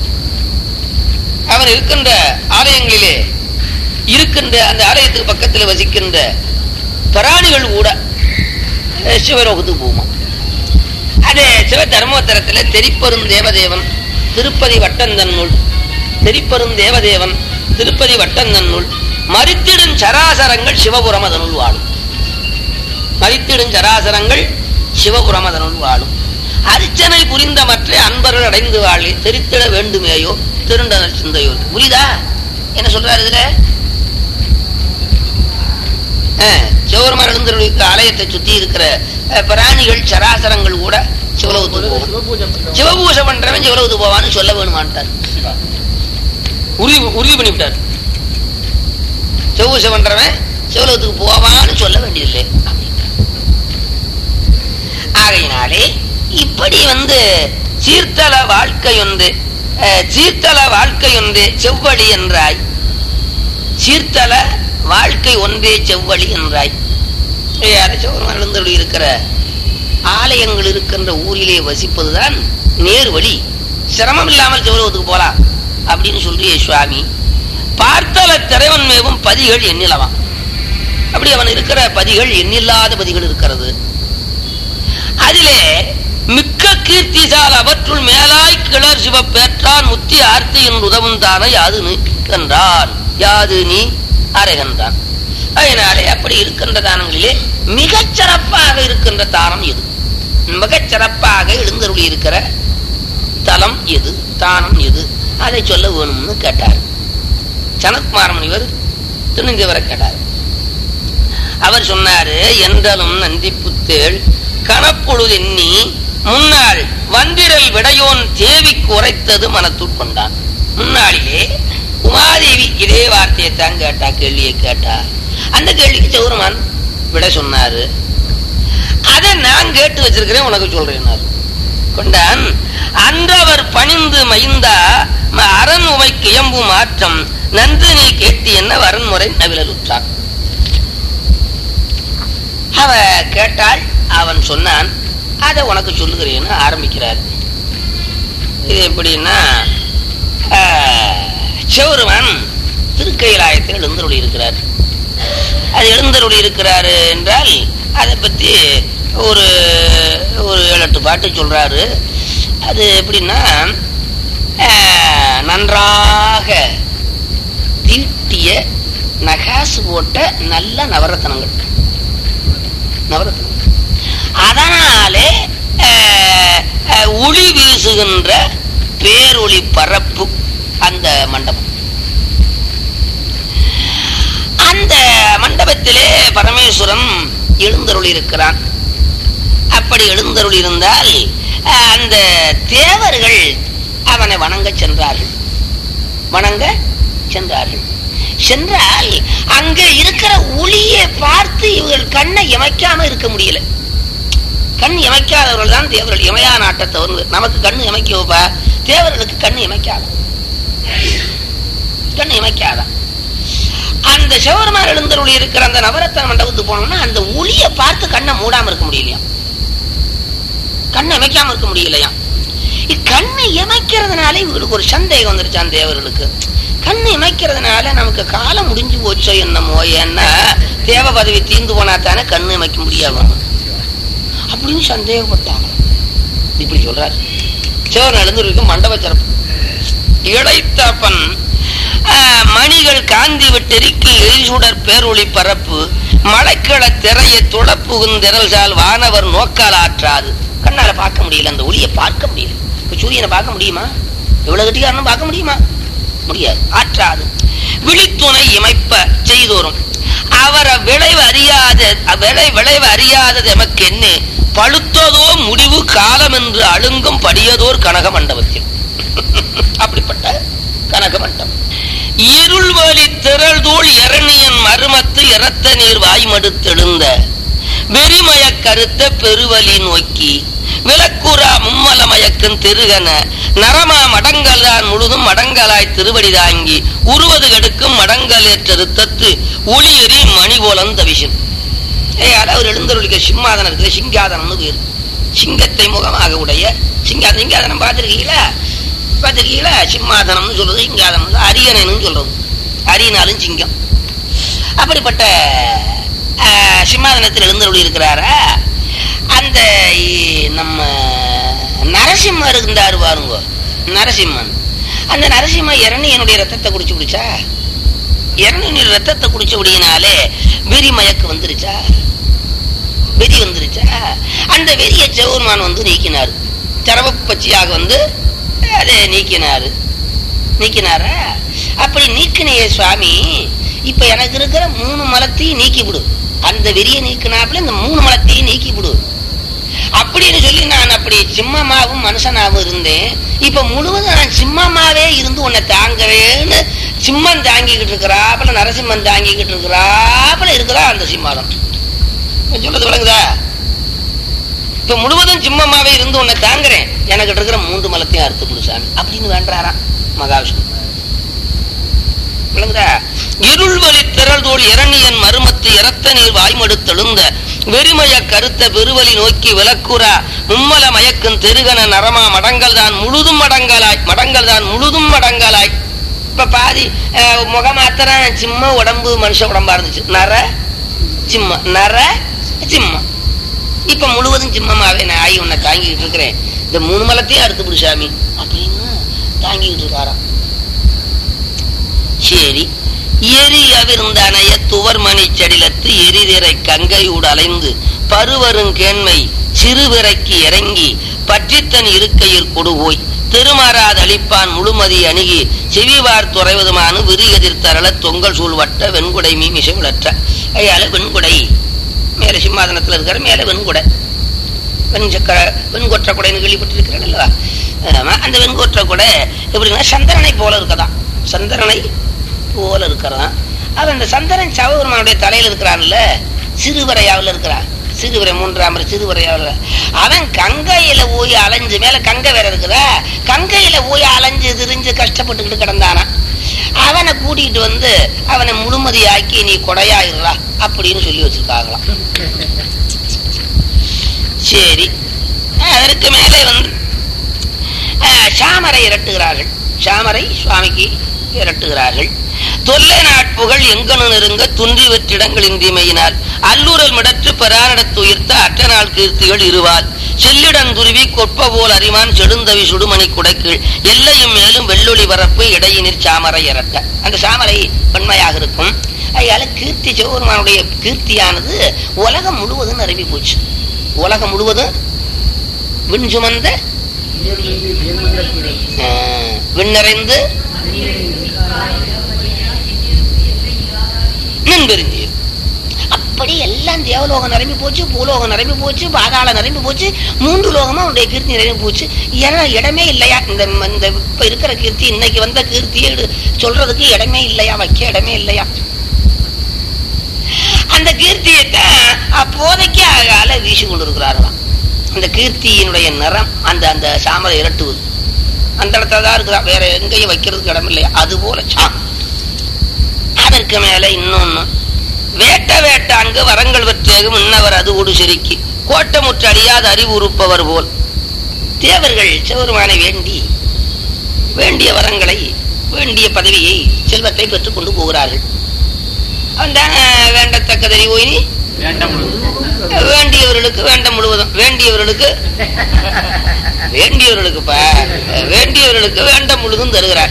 அவன் இருக்கின்ற ஆலயங்களிலே இருக்கின்ற அந்த ஆலயத்துக்கு பக்கத்தில் வசிக்கின்ற பிராணிகள் கூட அஹ், சிவலோகத்துக்கு போகுமா அது சிவ தர்மோத்தரத்தில் தெரிப்பெரும் தேவதேவன் திருப்பதி வட்டந்தன்னுள் தெரிப்பெரும் தேவதேவன் திருப்பதி வட்டந்தன்னுள் மறித்திடும் சராசரங்கள் சிவபுரம் அதனுள் வாழும் மறித்திடும் சராசரங்கள் சிவபுரம் அதனுள் வாழும் அர்ச்சனை புரிந்த மற்ற அன்பர்கள் அடைந்து வாழி தெரித்திட வேண்டுமேயோ திருண்டனர் சிந்தையோ புரியுதா என்ன சொல்றாரு இதுல சிவபெருமான் எழுந்திருக்கிற ஆலயத்தை சுத்தி இருக்கிற அஹ், பிராணிகள் சராசரங்கள் கூட சிவலோகத்துக்கு போகும் சிவபூஜை பண்றவங்க சிவபூசை பண்றவன் சிவலோகத்துக்கு போவான்னு சொல்ல வேணுமான்ட்டார் சிவா. உறுதி உறுதி பண்ணிவிட்டார் சிவபூசை பண்றவன் சிவலோகத்துக்கு போவான்னு சொல்ல வேண்டியதில்லை அப்படின்ட்டார். ஆகையினாலே இப்படி வந்து சீர்த்தல வாழ்க்கையொன்று அஹ், சீர்த்தல வாழ்க்கையொன்று செவ்வழி என்றாய் சீர்த்தல வாழ்க்கை ஒன்றே செவ்வழி என்றாய் சிவபெருமான் இருக்கிற ஆலயங்கள் இருக்கின்ற ஊரிலே வசிப்பதுதான் நேர் வழி சிரமம் இல்லாமல் சிவலோகத்துக்கு போலாம் அப்படின்னு சொல்றியே சுவாமி பார்த்தல திரைவன் மேவும் பதிகள் எண்ணிலவாம் அப்படி அவன் இருக்கிற பதிகள் எண்ணில்லாத பதிகள் இருக்கிறது அதிலே மிக்க கீர்த்திசால் அவற்றுள் மேலாய் கிளர் சிவப்பேற்றான் முத்தி ஆர்த்தி என்று உதவும் தானே யாது நீ என்றான் யாது நீ அறைகின்றான் அதனாலே அப்படி இருக்கின்ற தானங்களிலே மிகச் சிறப்பாக இருக்கின்ற தானம் எது மிகச் சிறப்பாக எழுந்தருளி இருக்கிற தலம் எது தானம் எது அதை சொல்ல வேணும்னு கேட்டார் சனத்குமார முனிவர் துணிந்தவரை கேட்டார் அவர் சொன்னாரு என்றலும் நந்தி புத்தேள் கணப்பொழுது எண்ணி முன்னாள் வந்திரல் விடையோன் தேவிக்கு உரைத்தது மனத்துள் கொண்டான் முன்னாளிலே உமாதேவி இதே வார்த்தையை தான் கேட்டா கேள்வியை கேட்டா அந்த கேள்விக்கு சௌரமான் விட சொன்னாரு அதை நான் கேட்டு வச்சிருக்கிறேன் உனக்கு சொல்றேன் கொண்டான் அன்றவர் பணிந்து மைந்தா ம- அரண் உமைக்கு இயம்பு மாற்றம் நன்று நீ கேட்டு என்ன வரன்முறை நவிலலுற்றான் அவ கேட்டாள் அவன் சொன்னான் அதை உனக்கு சொல்லுகிறேன்னு ஆரம்பிக்கிறார் இது எப்படின்னா ஆஹ், சிவருமன் திருக்கைலாயத்தில் எழுந்தருளி இருக்கிறார் அது எழுந்தருளி இருக்கிறாரு என்றால் அதை பற்றி ஒரு ஒரு ஏழு எட்டு பாட்டு சொல்றாரு அது எப்படின்னா ஆஹ், நன்றாக தீட்டிய நகாசு போட்ட நல்ல நவரத்தனங்கள் நவரத்தனம் அதனாலே ஆஹ், ஆஹ், ஒளி வீசுகின்ற பேரொளி பரப்பு அந்த மண்டபம் அந்த மண்டபத்திலே பரமேஸ்வரன் எழுந்தருளி இருக்கிறான் அப்படி எழுந்தருளி இருந்தால் ஆஹ், அந்த தேவர்கள் அவனை வணங்க சென்றார்கள் வணங்க சென்றார்கள் சென்றால் அங்க இருக்கிற ஒளியை பார்த்து இவர்கள் கண்ணை இமைக்காம இருக்க முடியல கண் இமைக்காதவர்கள் தான் தேவர்கள் இமையா நாட்டத்தவர் நமக்கு கண்ணு இமைக்கோப்பா தேவர்களுக்கு கண்ணு இமைக்காத கண்ணு இமைக்காதான் அந்த சிவபெருமான் எழுந்தருளி இருக்கிற அந்த நவரத்தன மண்டபத்துக்கு போனோம்னா அந்த ஒளியை பார்த்து கண்ணை மூடாம இருக்க முடியலையா கண்ணை இமைக்காம இருக்க முடியலையா கண்ணை இமைக்கிறதுனால இவங்களுக்கு ஒரு சந்தேகம் வந்துருச்சான் தேவர்களுக்கு கண்ணு இமைக்கிறதுனால நமக்கு காலம் முடிஞ்சு போச்சோ என்னமோ ஏன்னா தேவ பதவி தீர்ந்து போனா தானே கண்ணு இமைக்க முடியாம அப்படின்னு சந்தேகப்பட்டாங்க இப்படி சொல்றாரு சிவன் எழுந்திருக்கும் மண்டப சிறப்பு இழைத்தப்பன் ஆஹ், மணிகள் காந்தி விட்டெரிக்கு எரிசுடர் பேரொளி பரப்பு மலைக்கிழ திரையை துளப்புகுந்திரல்சால் வானவர் நோக்கால் ஆற்றாது கண்ணால பார்க்க முடியல அந்த ஒளியை பார்க்க முடியல இப்ப சூரியனை பார்க்க முடியுமா எவ்வளவு கட்டிக்காரனும் பார்க்க முடியுமா முடியாது ஆற்றாது விழித்துணை இமைப்ப செய்தோறும் அவரை விளைவு அறியாத விளை விளைவு அறியாதது எமக்கு என்ன பழுத்ததோ முடிவு காலம் என்று அழுங்கும் படியதோர் கனக மண்டபத்தில் அப்படிப்பட்ட கனக மண்டபம் இருள் வலி திரள் தோள் இரணியன் மருமத்து இரத்த நீர் வாய்மடுத்தெழுந்த வெறிமய கருத்த பெருவலி நோக்கி விளக்குறா மும்மல மயக்கும் திருகன நரமா மடங்கள் தான் முழுதும் மடங்களாய் திருவடி தாங்கி உருவது கெடுக்கும் மடங்கள் ஏற்றறுத்தத்து ஒளியெறி மணி போலந்த விஷன் ஏ அவர் எழுந்தருளிக்க சிம்மாதனம் இருக்குது சிங்காதனம்னு பேர் சிங்கத்தை முகமாக உடைய சிங்காதனம் சிங்காதனம் பார்த்துருக்கீங்களா பார்த்துருக்கீங்களா சிம்மாதனம்னு சொல்றது சிங்காதனம் அரியணைன்னு சொல்றது அரியனாலும் சிங்கம் அப்படிப்பட்ட ஆஹ், சிம்மாதனத்தில் எழுந்தருளி இருக்கிறாரா அந்த இ- நம்ம நரசிம்மர் இருந்தாரு பாருங்க நரசிம்மன் அந்த நரசிம்ம இரணியனுடைய ரத்தத்தை குடிச்சு குடிச்சா இரணியனுடைய ரத்தத்தை குடிச்சபடியினாலே வெறி மயக்கு வந்துருச்சா வெறி வந்துருச்சா அந்த வெறிய செவருமான் வந்து நீக்கினார் திரவ பச்சையாக வந்து அதை நீக்கினாரு நீக்கினாரா அப்படி நீக்கினைய சுவாமி இப்ப எனக்கு இருக்கிற மூணு மலத்தையும் நீக்கி விடு அந்த வெறிய நீக்கினாப்புல இந்த மூணு மலத்தையும் நீக்கி விடு அப்படின்னு சொல்லி நான் அப்படி சிம்மமாவும் மனுஷனாவும் இருந்தேன் இப்ப முழுவதும் நான் சிம்மமாவே இருந்து உன்னை தாங்குறேன்னு சிம்மம் தாங்கிக்கிட்டு இருக்கிறாப்புல நரசிம்மன் தாங்கிக்கிட்டு இருக்கிறாப்புல இருக்கிறா அந்த சிம்மாதம் இப்ப சொல்றது விளங்குதா இப்ப முழுவதும் சிம்மமாவே இருந்து உன்னை தாங்குறேன் எனக்கு இருக்கிற மூன்று மலத்தையும் அறுத்து கொடு சாமி அப்படின்னு வேண்டாராம் மகாவிஷ்ணு விளங்குதா இருள் வழி திரள்தோள் இரணியன் மருமத்து இரத்த நீர் வாய்மடுத்தெழுந்த வெறுமைய கருத்த பெருவலி நோக்கி விளக்குறா மும்மல மயக்கும் தெருகன நரமா மடங்கள் தான் முழுதும் மடங்களாய் மடங்கள் தான் முழுதும் மடங்களாய் இப்ப பாதி அஹ், முகமாத்திரம் சிம்ம உடம்பு மனுஷ உடம்பா இருந்துச்சு நர சிம்ம நர சிம்ம இப்ப முழுவதும் சிம்மமாவே நான் ஆகி உன்னை தாங்கிக்கிட்டு இருக்கிறேன் இந்த மூணு மலத்தையும் அறுத்து விடு சாமி அப்படின்னு தாங்கிக்கிட்டு இருக்காராம் சரி எரி அவிர்ந்தனைய துவர்மணி செடிலத்து எரிதிரை கங்கையூடு அலைந்து பருவரும் கேண்மை சிறுவிரைக்கு இறங்கி பற்றித்தன் இருக்கையில் கொடுபோய் திருமாறாத அளிப்பான் முழுமதி அணுகி செவிவார் துறைவதுமான விரிகதிர் தரள தொங்கல் சூழ்வட்ட வெண்குடை மீ மிசவிழற்ற ஐயால வெண்குடை மேல சிம்மாதனத்துல இருக்கிற மேல வெண்குடை வெண்சக்கர வெண்கொற்ற குடைன்னு கேள்விப்பட்டிருக்கிறேன் அல்லவா ஆமா, அந்த வெண்கொற்ற குடை எப்படின்னா சந்திரனை போல இருக்கதான் சந்திரனை போல இருக்கிறான் அவன் இந்த சந்திரன் சவபெருமானுடைய தலையில இருக்கிறான்ல சிறுவரையாவில் இருக்கிறான் சிறுவரை மூன்றாம் முறை சிறுவரையாவில் அவன் கங்கையில போய் அலைஞ்சு மேல கங்கை வேற இருக்குதா கங்கையில போய் அலைஞ்சு திரிஞ்சு கஷ்டப்பட்டுக்கிட்டு கிடந்தானா அவனை கூட்டிட்டு வந்து அவனை முழுமதி ஆக்கி நீ கொடையாயிடுறா அப்படின்னு சொல்லி வச்சிருக்காங்களாம் சரி அதற்கு மேலே வந்து அஹ், சாமரை இரட்டுகிறார்கள் சாமரை சுவாமிக்கு இரட்டுகிறார்கள் தொல்லை நாட்புகள் எங்கனு நெருங்க துன்றி வெற்றிடங்களின் தீமையினால் அல்லூரல் மிடற்று பெறானிடத்து உயிர்த்த அற்ற நாள் கீர்த்திகள் இருவால் செல்லிடன் துருவி கொற்ப போல் அறிவான் செடுந்தவி சுடுமணி குடைக்கீழ் எல்லையும் மேலும் வெள்ளொளி வரப்பு இடையினிற் சாமரை இரட்ட அந்த சாமரை வெண்மையாக இருக்கும் அதனால கீர்த்தி சிவபெருமானுடைய கீர்த்தியானது உலகம் முழுவதும் நிரம்பி போச்சு உலகம் முழுவதும் விண் சுமந்த ஆஹ், விண்ணறைந்து நின்பெருந்தி அப்படி எல்லாம் தேவலோகம் நிரம்பி போச்சு பூலோகம் நிரம்பி போச்சு பாதாளம் நிரம்பி போச்சு மூன்று லோகமும் அவனுடைய கீர்த்தி நிரம்பி போச்சு இட- இடமே இல்லையா இந்த இந்த இப்ப இருக்கிற கீர்த்தி இன்னைக்கு வந்த கீர்த்தியை எடு- சொல்றதுக்கு இடமே இல்லையா வைக்க இடமே இல்லையா அந்த கீர்த்தியை தான் அப்போதைக்கு அழகால வீசி கொண்டிருக்கிறார்களாம் அந்த கீர்த்தியினுடைய நிறம் அந்த அந்த சாமரை இரட்டுவது அந்த இடத்துல தான் இருக்குதா வேற எங்கேயும் வைக்கிறதுக்கு இடம் இல்லையா அது போல சா அதற்கு மேல இன்னொன்னு வேட்ட வேட்ட அங்கு வரங்கள் வெற்றேகும் இன்னவர் அது ஒரு செருக்கி கோட்டமுற்று அழியாத அறிவு உறுப்பவர் போல் தேவர்கள் சிவருமானை வேண்டி வேண்டிய வரங்களை வேண்டிய பதவியை செல்வத்தை பெற்றுக் கொண்டு போகிறார்கள் அந்த வேண்டத்தக்கதறி ஓய்னி வேண்டியவர்களுக்கு வேண்ட முழுவதும் வேண்டியவர்களுக்கு வேண்டியவர்களுக்குப்பா வேண்டியவர்களுக்கு வேண்ட முழுதும் தருகிறார்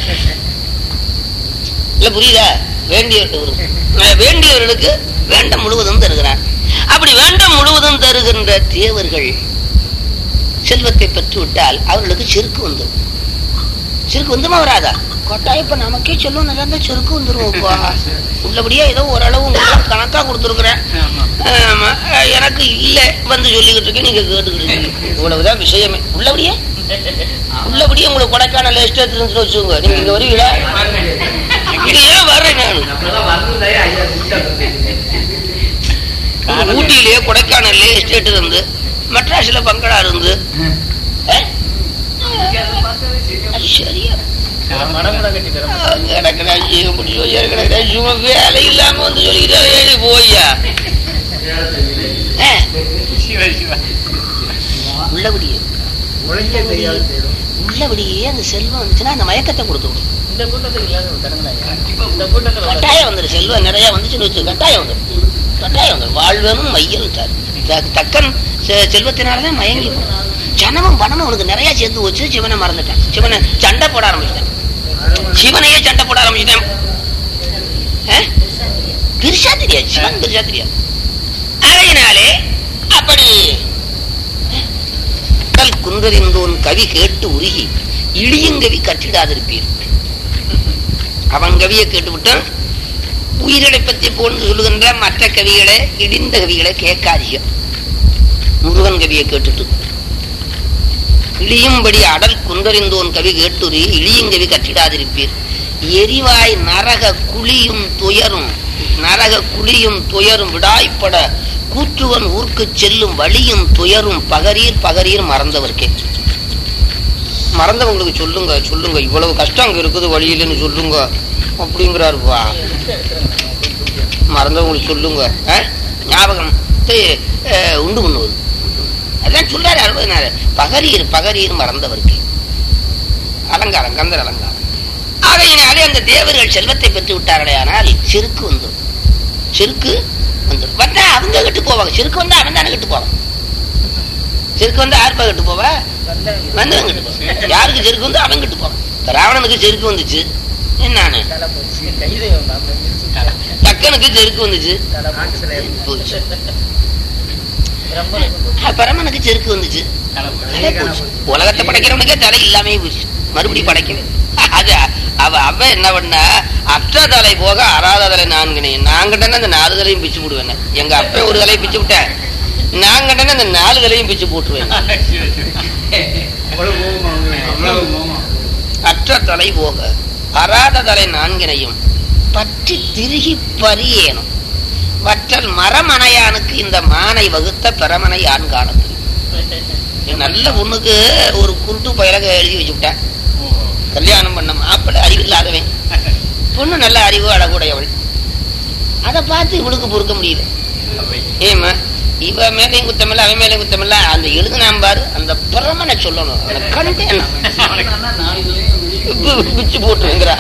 இல்ல புரியுதா வேண்டியவர்களுக்கு அஹ் வேண்டியவர்களுக்கு வேண்ட முழுவதும் தருகிறார் அப்படி வேண்டம் முழுவதும் தருகின்ற தேவர்கள் செல்வத்தை பெற்று விட்டால் அவர்களுக்கு செருக்கு வந்துடும் செருக்கு வந்துமா வராதா கொட்டாய் இப்ப நமக்கே சொல்லும் நல்லா செருக்கு வந்துருவோம்ப்பா உள்ளபடியா ஏதோ ஓரளவு உங்களுக்கு கணக்கா கொடுத்துருக்குறேன் ஆமா, அஹ் எனக்கு இல்ல வந்து சொல்லிக்கிட்டு இருக்கேன் நீங்க கேட்டுக்கிட்டு இருக்கீங்க இவ்வளவுதான் விஷயமே உள்ளபடியே உள்ளபடியே உங்களுக்கு கொடைக்கானல் எஸ்டேட் இருந்துச்சுன்னு வச்சுக்கோங்க நீங்க இங்க வருவீங்களா இங்க ஏன் வர்றேன் நான் ஊட்டியிலேயே கொடைக்கானல்லே எஸ்டேட் இருந்து மெட்ராஸ்ல பங்களா இருந்து அஹ், அது சரியா மடமுட கட்டி தர கிடக்குறா ஜீவன் பிடிச்சி வச்சு கிடக்குறா சும்மா வேலை இல்லாம வந்து சொல்லிக்கிட்டு போய்யா அஹ், சிவ சிவ உள்ளபடியே உழைக்க தெரியாது போயிடும் உள்ளபடியே அந்த செல்வம் வந்துச்சுன்னா அந்த மயக்கத்தை கொடுத்துடும் இந்த கூட்டத்துக்கு இல்லாத ஒரு தடங்களாயா இந்த கூட்டத்துல ஒரு கட்டாயம் வந்துடும் செல்வம் நிறைய வந்துச்சுன்னு வச்சு கட்டாயம் வந்துடும் கட்டாயம் வந்துடும் வாழ்வனும் மையல் தக்கன் செ- செல்வத்தினாலதான் மயங்கி போனான். ஜனமும் பணமும் அவனுக்கு நிறைய சேர்ந்து வச்சு சிவனை மறந்துட்டான் சிவனை சண்டை போட ஆரம்பிச்சிட்டான் சிவனையே சண்டை போட ஆரம்பிச்சிட்டான் அஹ்? பெருசா தெரியாது சிவன் பெருசா தெரியாது அதையினாலே அப்படி கடல் குன்றறிந்தோன் கவி கேட்டு உருகி இடியுங்கவி கற்றிடாதிருப்பீர் அவன் கவியை கேட்டுவிட்டான் உயிர்களை பற்றி போன்று சொல்லுகின்ற மற்ற கவிகளை இடிந்த கவிகளை கேட்காதீங்க முருகன் கவியை கேட்டுட்டு இழியும்படி அடல் குந்தறிந்தோன் கவி கேட்டுரி இழியுங்கவி கற்றிடாதிருப்பீர் எரிவாய் நரக குழியும் துயரும் நரக குழியும் துயரும் விடாய்ப்பட கூற்றுவன் ஊர்க்குச் செல்லும் வழியும் துயரும் பகரீர் பகரீர் மறந்தவர்க்கே மறந்தவங்களுக்கு சொல்லுங்க சொல்லுங்க இவ்வளவு கஷ்டம் அங்க இருக்குது வழியிலன்னு சொல்லுங்க அப்படிங்கிறாருப்பா மறந்தவங்களுக்கு சொல்லுங்க ஆ? ஞாபகம் தி- அஹ், உண்டு பண்ணுவது அதான் சொல்றாரு அறுபதினாறு பகரீர் பகரீர் மறந்தவர்க்கு அலங்காரம் கந்தர் அலங்காரம் ஆகையினாலே அந்த தேவர்கள் செல்வத்தை பெற்று விட்டார்களே ஆனால் செருக்கு வந்துடும் செருக்கு வந்துடும் வந்தா அவங்க கிட்டு போவாங்க செருக்கு வந்தா அவன் தானே கிட்டு போவான் செருக்கு வந்து யாருப்பா கட்டு போவா வந்தவன் கட்டு போவான் யாருக்கு செருக்கு வந்து அவன் கட்டு போவான் இப்ப ராவணனுக்கு செருக்கு வந்துச்சு என்னானு தக்கனுக்கு செருக்கு வந்துச்சு போச்சு பரமனுக்கு செருக்கு வந்துச்சு தலை போச்சு உலகத்தை படைக்கிறவனுக்கே தலை இல்லாமே போச்சு மறுபடியும் படைக்கவே அது அவ அவ என்ன பண்ண அற்ற தலை போக அறாத தலை நான்கு நான் கண்டன அந்த நாலு தலையும் பிச்சு போடுவேன் எங்க அப்ப ஒரு தலையை பிச்சு விட்டேன் நான் கண்டன அந்த நாலு தலையும் பிச்சு போட்டுருவேன் அவ்வளவு கோபமா அவங்க, அவ்வளவு கோபமா. அற்ற தலை போக அறாத தலை நான்கினையும் பற்றி திருகி பரியேனும் வற்றல் மரமனையானுக்கு இந்த மானை வகுத்த பெறமனை யான் காணது நல்ல பொண்ணுக்கு ஒரு குருட்டு பயலக எழுதி வச்சுவிட்டேன் ஓ. கல்யாணம் பண்ண மாப்பிள்ளை அறிவு இல்லாதவன் பொண்ணு நல்ல அறிவு அழகுடையவள் அதை பார்த்து இவளுக்கு பொறுக்க முடியல அவை. ஏமா இவ மேலையும் குத்தமில்ல அவன் மேலையும் குத்தமில்ல அந்த எழுதுனாம் பாரு அந்த பிரமனை சொல்லணும் அவனை கண்டேன் பிச்சு போட்டுங்கிறா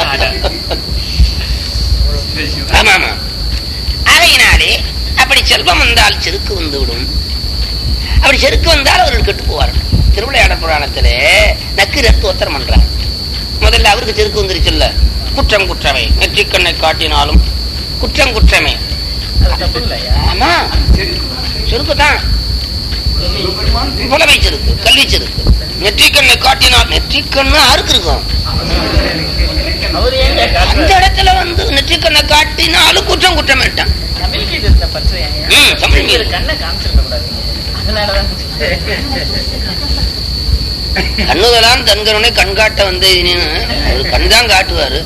சிவ, சிவ. ஆமா ஆமா அதையினாலே அப்படி செல்வம் வந்தால் செருக்கு வந்து விடும் அப்படி செருக்கு வந்தால் அவர்கள் கெட்டு போவார்கள் திருவிளையாடல் புராணத்திலே நக்கீரர் தோத்திரம் பண்றாங்க முதல்ல அவருக்கு செருக்கு வந்துருச்சுல்ல குற்றம் குற்றமே நெற்றிக்கண்ணை காட்டினாலும் குற்றம் குற்றமே ஆமா செருக்கு தான் புலமை செருக்கு கல்வி செருக்கு நெற்றிக்கண்ணை காட்டினால் நெற்றிக்கண்ணு யாருக்கு இருக்கும் அவர் ஏன் அந்த இடத்துல வந்து நெற்றிக்கண்ணை காட்டினாலும் குற்றம் குற்றம் இட்டான் தமிழ் மீது இருந்த பற்று ஏன்? ம், தமிழ் மீது. ஒரு கண்ணை காமிச்சிருக்க கூடாது அதனாலதான் கண்ணுதலான் தன்கருணை கண்காட்ட வந்து ஒரு கண் தான் காட்டுவாரு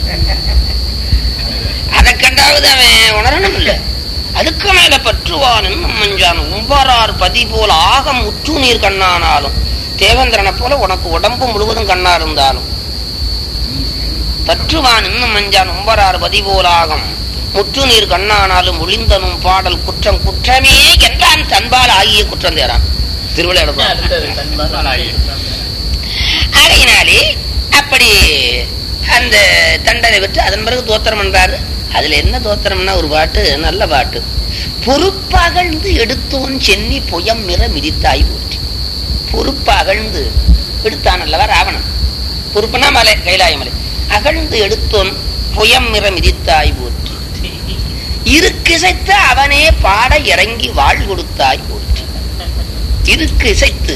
அதை கண்டாவது அவன் உணரணும் இல்ல அதுக்கு மேல பற்றுவான் இன்னும் மஞ்சான் உம்பரார் பதி போல் ஆகம் உற்று நீர் கண்ணானாலும் தேவேந்திரனை போல உனக்கு உடம்பு முழுவதும் கண்ணா இருந்தாலும் பற்றுவான் இன்னும் மஞ்சான் உம்பரார் பதி போல் ஆகம் முற்று நீர் கண்ணானாலும் ஒளிந்தனும் பாடல் குற்றம் குற்றமே என்றான் தன்பால் ஆகிய குற்றம் தேரான் திருவிளையாட அடுத்தது தன்பால் ஆகையினாலே அப்படி அந்த தண்டனை பெற்று அதன் பிறகு தோத்திரம் பண்றாரு அதுல என்ன தோத்திரம்னா ஒரு பாட்டு நல்ல பாட்டு பொறுப்பகழ்ந்து எடுத்தோன் சென்னி புயம் நிற மிதித்தாய் போற்றி பொறுப்பகழ்ந்து எடுத்தான் அல்லவா ராவணன் பொறுப்புனா மலை கைலாய மலை அகழ்ந்து எடுத்தோன் புயம் நிற மிதித்தாய் போற்றி இருக்கிசைத்த அவனே பாட இறங்கி வாழ் கொடுத்தாய் போற்றி இருக்கு இசைத்து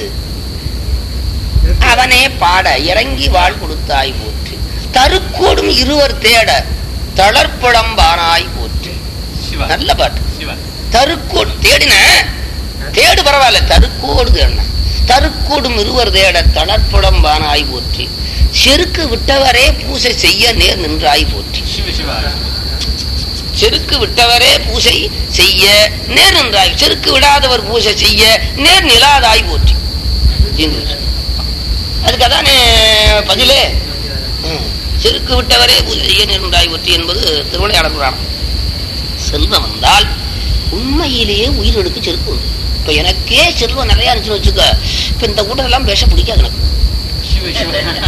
அவனே பாட இறங்கி வாழ் கொடுத்தாய் போற்றி தருக்கோடும் இருவர் தேட தளர்ப்புடம்பானாய் போற்றி சிவா நல்ல பாட்டு சிவா தருக்கோடு தேடின தேடு பரவாயில்ல தருக்கோடு தேடின தருக்கோடும் இருவர் தேட தளர்ப்புடம்பானாய் போற்றி செருக்கு விட்டவரே பூசை செய்ய நேர் நின்றாய் போற்றி சிவ சிவா செருக்கு விட்டவரே பூசை செய்ய நேர் நின்றாய் செருக்கு விடாதவர் பூசை செய்ய நேர் நிலாதாய் போற்றி என்று. அதுக்கு அதானே பதிலே ம். செருக்கு விட்டவரே பூஜை செய்ய நின்றாய் போற்றி என்பது திருவிளையாடல் புராணம் செல்வம் வந்தால் உண்மையிலேயே உயிரெடுக்கு செருக்கு உண்டு இப்ப எனக்கே செல்வம் நிறைய இருந்துச்சுன்னு வச்சுக்க இப்ப இந்த கூட்டத்தெல்லாம் பேச பிடிக்காது எனக்கு சிவ சிவ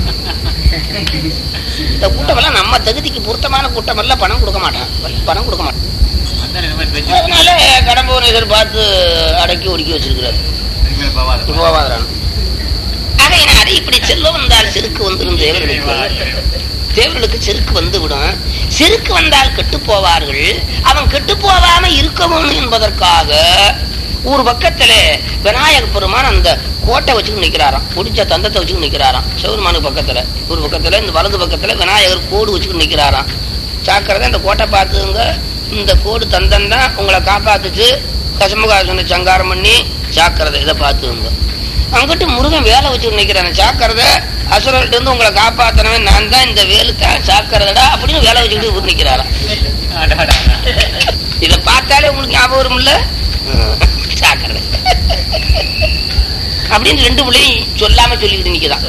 இந்த கூட்டமெல்லாம் நம்ம தகுதிக்கு பொருத்தமான கூட்டம் எல்லாம் பணம் கொடுக்க மாட்டான் பணம் கொடுக்க மாட்டான் அதான் இந்த மாதிரி பேச்சு. அதனால கடம்பவனேஸ்வர் பார்த்து அடக்கி ஒடுக்கி வச்சிருக்கிறார் இதுக்கு மேல போவாத. போவாதரான் ஆகையினால இப்படி செல்வம் வந்தால் செருக்கு வந்துடும் தேவர்களுக்கு தேவர்களுக்கு செருக்கு வந்து விடும் செருக்கு வந்தால் கெட்டு போவார்கள் அவன் கெட்டு போகாம இருக்க வேணும் என்பதற்காக ஒரு பக்கத்துல விநாயக பெருமான் அந்த கோட்டை வச்சுக்கிட்டு நிக்கிறாராம் முடிச்ச தந்தத்தை வச்சுக்கிட்டு நிக்கிறாராம் சிவருமானுக்கு பக்கத்துல ஒரு பக்கத்துல இந்த வலது பக்கத்துல விநாயகர் கோடு வச்சுக்கிட்டு நிக்கிறாராம் சாக்கிறத இந்த கோட்டை பார்த்துங்க இந்த கோடு தந்தம் தான் உங்களை காப்பாத்துச்சு கசமுகாசனை சங்காரம் பண்ணி சாக்கிறத இதை பார்த்துங்க அங்கிட்டு முருகன் வேலை வச்சுட்டு நிக்கிறான் சாக்கிறத அசுரர்கிட்ட இருந்து உங்களை காப்பாத்தனவன் நான் தான் இந்த வேலுத்தான் சாக்கிறதடா அப்படின்னு வேலை வச்சுக்கிட்டு இவர் நிக்கிறாராம் அடா, அடா, அடா. இத பார்த்தாலே உங்களுக்கு ஞாபகம் வரும்ல சாக்கிறத அப்படின்னு ரெண்டு பிள்ளையும் சொல்லாம சொல்லிக்கிட்டு நிக்கிறான்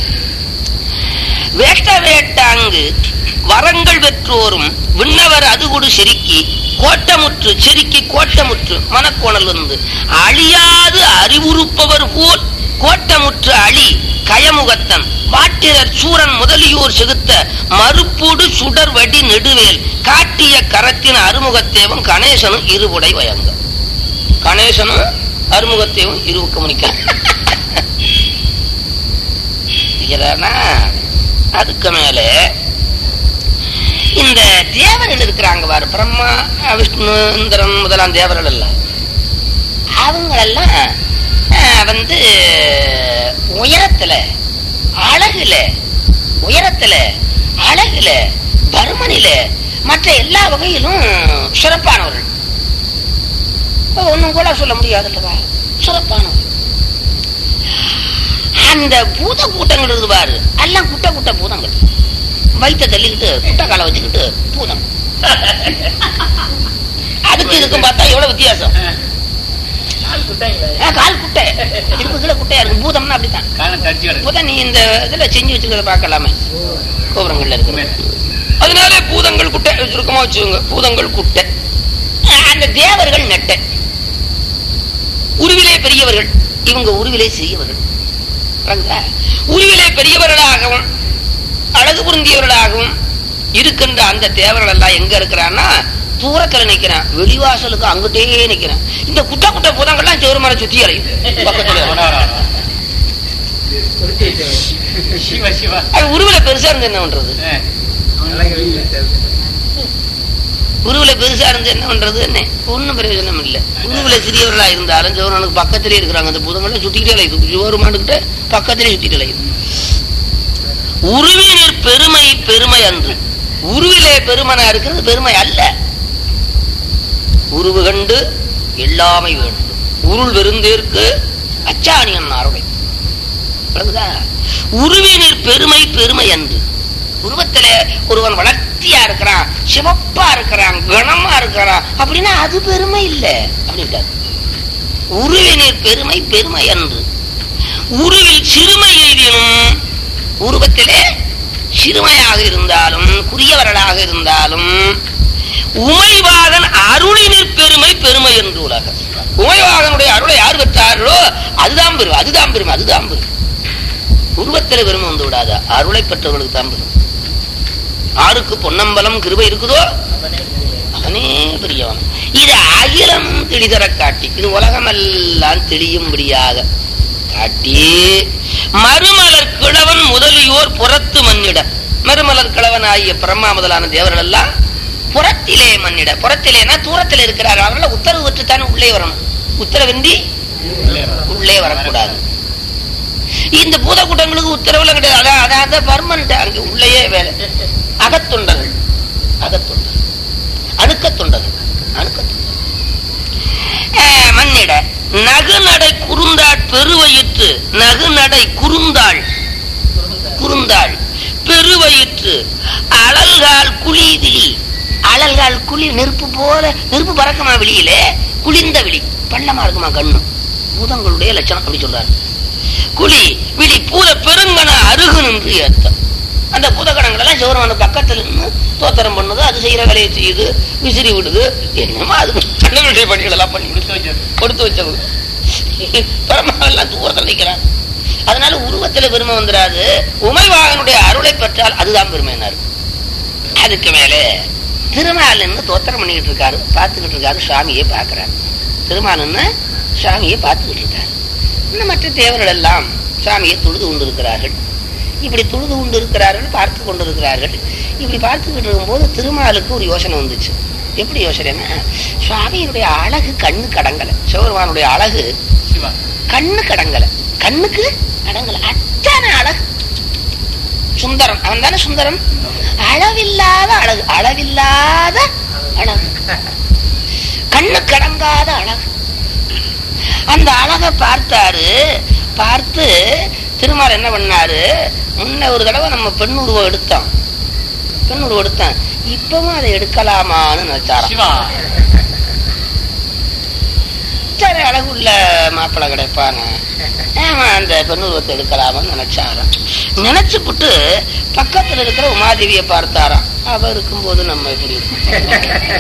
வேட்ட வேட்டாங்கு வரங்கள் பெற்றோரும் விண்ணவர் அதுகுடு செருக்கி கோட்டமுற்று செருக்கி கோட்டமுற்று மனக்கோணல் வந்து அழியாது அறிவுறுப்பவர் போல் கோட்டமுற்று அழி கயமுகத்தன் வாட்டிரர் சூரன் முதலியோர் செகுத்த மறுப்போடு சுடர் வடி நெடுவேல் காட்டிய கரத்தின் அறுமுகத்தேவன் கணேசனும் இருபுடை வயங்க கணேசனும் அறுமுகத்தையும் இருவுக்க முடிக்கலாம் அதுக்கு மேல இந்த தேவர்கள் இருக்கிறாங்க பாரு பிரம்மா விஷ்ணு இந்திரன் முதலாம் தேவர்கள் எல்லாம் அவங்களெல்லாம் அஹ், வந்து உயரத்துல அழகுல உயரத்துல அழகுல பருமனில மற்ற எல்லா வகையிலும் சிறப்பானவர்கள் ஒன்னும் கூட சொல்ல முடியாதுல்லவா சிறப்பானவர்கள் அந்த பூத கூட்டங்கள் இருக்குது பாரு எல்லாம் குட்ட குட்ட பூதங்கள் வயிற்ற தள்ளிக்கிட்டு குட்ட காலை வச்சுக்கிட்டு பூதம் அதுக்கு இதுக்கும் பார்த்தா எவ்வளவு வித்தியாசம் ஆ, கால் குட்டை இடுப்பு கீழே குட்டையா இருக்கு பூதம்னா அப்படித்தான் காலம் தடிச்சு கிடக்கு இப்பதான் நீ இந்த இதுல செஞ்சு வச்சிருக்கிறத பார்க்கலாமே கோபுரங்கள்ல இருக்கு அதனால பூதங்கள் குட்டை சுருக்கமா வச்சுக்கோங்க பூதங்கள் குட்டை அஹ் அந்த தேவர்கள் நெட்டை உருவிலே பெரியவர்கள் இவங்க உருவிலே சிறியவர்கள் விளங்குதா? உருவிலே பெரியவர்களாகவும் அழகு புரிந்தியவர்களாகவும் இருக்கின்ற அந்த தேவர்கள் எல்லாம் எங்க இருக்கிறான்னா தூரத்துல நிக்கிறான் வெளிவாசலுக்கு அங்கிட்டே நிக்கிறான் இந்த குட்ட குட்ட பூதங்கள்லாம் செவரு மரம் சுத்தி அலையும் பக்கத்துல சிவா சிவா அது உருவில பெருசா இருந்து என்ன பண்றது ஆ. உருவில பெருசா இருந்து என்ன பண்றது என்ன ஒண்ணும் பிரயோஜனம் இல்ல உருவில சிறியவர்களா இருந்தாலும் சிவனனுக்கு பக்கத்திலே இருக்கிறாங்க அந்த பூதங்களை சுத்திக்கிட்டே அலையுது சிவரு மாட்டுக்கிட்ட பக்கத்திலே சுத்திட்டு அலையுது உருவினில் பெருமை பெருமை அன்று உருவிலே பெருமனா இருக்கிறது பெருமை அல்ல உருவு கண்டு எல்லாமை வேண்டும் உருள் வெறுந்தேற்கு அச்சாணியன் அருளை விளங்குதா? உருவினில் பெருமை பெருமை அன்று உருவத்தில ஒருவன் வளர்த்தியா இருக்கிறான் சிவப்பா இருக்கிறான் கனமா இருக்கிறான் அப்படின்னா அது பெருமை இல்ல அப்படின்ட்டார் உருவினில் பெருமை பெருமை அன்று உருவில் சிறுமை எய்தினும் உருவத்திலே சிறுமையாக இருந்தாலும் குறியவர்களாக இருந்தாலும் உமைவாதன் அருளினிற் பெருமை பெருமை என்று உலகம் உமைவாதனுடைய அருளை யார் பெற்றார்களோ அதுதான் பெருமை அதுதான் பெருமை அதுதான் பெருமை உருவத்தில பெருமை வந்து விடாத அருளை பெற்றவர்களுக்கு தான் பெருமை ஆருக்கு பொன்னம்பலம் கிருபை இருக்குதோ அவனே பெரியவன் இது அகிலம் தெளிதர காட்டி இது உலகமெல்லாம் தெளியும்படியாக காட்டி மறுமலர் கிழவன் முதலியோர் புறத்து மன்னிட மறுமலர் கிழவன் ஆகிய பிரம்மா முதலான தேவர்கள் எல்லாம் புறத்திலே மன்னிட புறத்திலேனா தூரத்தில் இருக்கிறார்கள் அவர்கள உத்தரவு பெற்றுத்தானே உள்ளே வரணும் உத்தரவின்றி உள்ளே வரக்கூடாது இந்த பூதக்கூட்டங்களுக்கு உத்தரவுல கிடையாது அதான் அதான் அதான் பர்மனண்ட் அங்க உள்ளேயே வேலை அகத்தொண்டர்கள் அகத்தொண்டர்கள் அணுக்க தொண்டர்கள் அணுக்க தொண்டர்கள் மன்னிட நகுநடை குறுந்தாள் பெருவயிற்று நகுநடை குறுந்தாள் குறுந்தாள் பெருவயிற்று அழல்கால் குழி விழி அழல்கால் குழி நெருப்பு போல நெருப்பு பறக்குமா வெளியிலே குளிர்ந்த விழி பள்ளமா இருக்குமா கண்ணு பூதங்களுடைய லட்சணம் அப்படி சொல்றாரு குழி விழி பூத பெருங்கன அருகு நின்று ஏத்தம் அந்த பூதகணங்கள் எல்லாம் சிவருமான பக்கத்துல நின்று தோத்திரம் பண்ணுது அது செய்யற வேலையை செய்யுது விசிறி விடுது என்னமா அது நல்ல விஷய பணிகள் எல்லாம் பண்ணி கொடுத்து வச்சது கொடுத்து வச்சவங்க பரமாவெல்லாம் தூரத்தில் நிற்கிறான் அதனால உருவத்துல பெருமை வந்துடாது உமைவாகனுடைய அருளை பெற்றால் அதுதான் பெருமைனாரு அதுக்கு மேலே திருமாலன்னு தோத்திரம் பண்ணிக்கிட்டு இருக்காரு பார்த்துக்கிட்டு இருக்காரு சுவாமியை பார்க்கிறார் திருமாலன்னு சுவாமியை பார்த்துக்கிட்டு இருக்காரு இன்னும் மற்ற தேவர்கள் எல்லாம் சுவாமியை தொழுது கொண்டிருக்கிறார்கள் இப்படி தொழுது கொண்டு இருக்கிறார்கள் பார்த்து கொண்டிருக்கிறார்கள் இப்படி பார்த்துக்கிட்டு இருக்கும்போது திருமாலுக்கு ஒரு யோசனை வந்துச்சு எப்படி யோசனைன்னா சுவாமியினுடைய அழகு கண்ணு கடங்கலை சிவபெருமானுடைய அழகு சிவா கண்ணு கடங்கலை கண்ணுக்கு கடங்கலை அத்தனை அழகு சுந்தரன் அவன் தானே சுந்தரன் அளவில்லாத அழகு அளவில்லாத அழகு கண்ணு கடங்காத அழகு அந்த அழகை பார்த்தாரு பார்த்து திருமால் என்ன பண்ணாரு முன்ன ஒரு தடவை நம்ம பெண் உருவம் எடுத்தோம் பெண் உருவம் எடுத்தோம் இப்பவும் அதை எடுக்கலாமான்னு நினைச்சாராம் சிவா சரி அழகுள்ள மாப்பிள்ளை கிடைப்பாங்க ஆமா அந்த பெண்ணுருவத்தை எடுக்கலாமான்னு நினைச்சாராம் நினைச்சு புட்டு பக்கத்துல இருக்கிற உமாதேவியை பார்த்தாராம் அவ இருக்கும்போது நம்ம எப்படி இருப்போம்?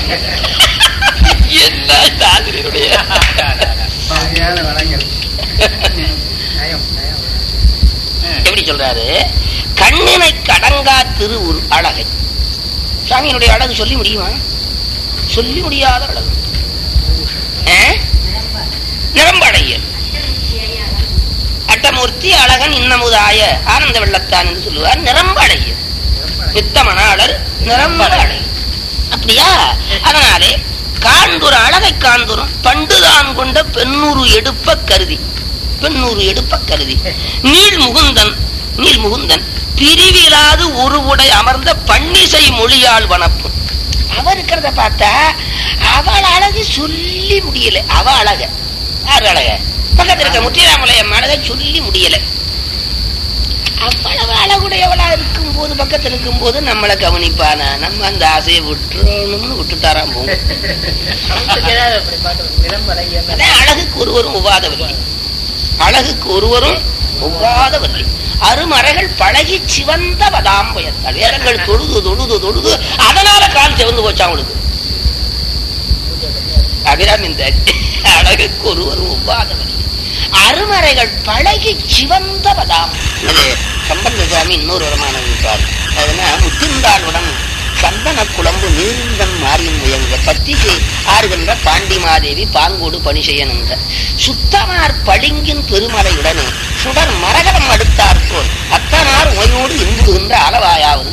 என்ன இந்த ஆசிரியருடைய சரியான வளங்கள் நயம் நயம் எப்படி சொல்றாரு கண்ணினை கடங்கா திரு உரு அழகை சாமியினுடைய அழகு சொல்லி முடியுமா சொல்லி முடியாத அழகு ஆ? நிரம்படைய அட்டமூர்த்தி அழகன் இன்னமுதாய ஆனந்த வெள்ளத்தான் என்று சொல்லுவார் நிரம்படைய நித்தமனாளர் நிரம்படைய அப்படியா அதனாலே காண்புற அழகை காண்புறும் பண்டுதான் கொண்ட பெண்ணூறு எடுப்ப கருதி பெண்ணூறு எடுப்ப கருதி நீள் முகுந்தன் நீள் முகுந்தன் பிரிவிலாது உருவுடை அமர்ந்த பன்னிசை மொழியால் வனப்பும் அவ இருக்கிறத பார்த்தா அவள் அழகு சொல்லி முடியல அவ அழக யார் அழக பக்கத்துல இருக்க முத்திராமலையம் அழக சொல்லி முடியல அவ்வளவு அழகுடையவளா இருக்கும் போது பக்கத்துல இருக்கும் போது நம்மளை கவனிப்பானா நம்ம அந்த ஆசையை விட்டுறணும்னு விட்டுட்டாராம் போங்க அப்படி பார்க்கணும் நிறம் அழகிய அதான் அழகுக்கு ஒருவரும் உபாதவல்லி அழகுக்கு ஒருவரும் உபாதவல்லி அருமறைகள் பழகி சிவந்த பதாம்பயத்தால் வேதங்கள் தொழுது தொழுது தொழுது அதனால கால் சிவந்து போச்சு அவங்களுக்கு அபிராமி இந்த அழகுக்கு ஒருவரும் உபாதவல்லி அருமறைகள் பழகி சிவந்த பதாம் அது சம்பந்த சுவாமி இன்னொரு வரமான இருப்பார் அதுனா முத்திந்தாளுடன் சந்தன குழம்பு நீரிந்தன் மாறின் முயங்க பத்திசை ஆறுகின்ற பாண்டி மாதேவி பாங்கோடு பணிசெய்யன் என்ற சுத்தமார் பளிங்கின் பெருமலையுடனே சுடர் மரகதம் அடுத்தாற்போல் அத்தனார் உமையோடு இன்புகின்ற அளவாயாவது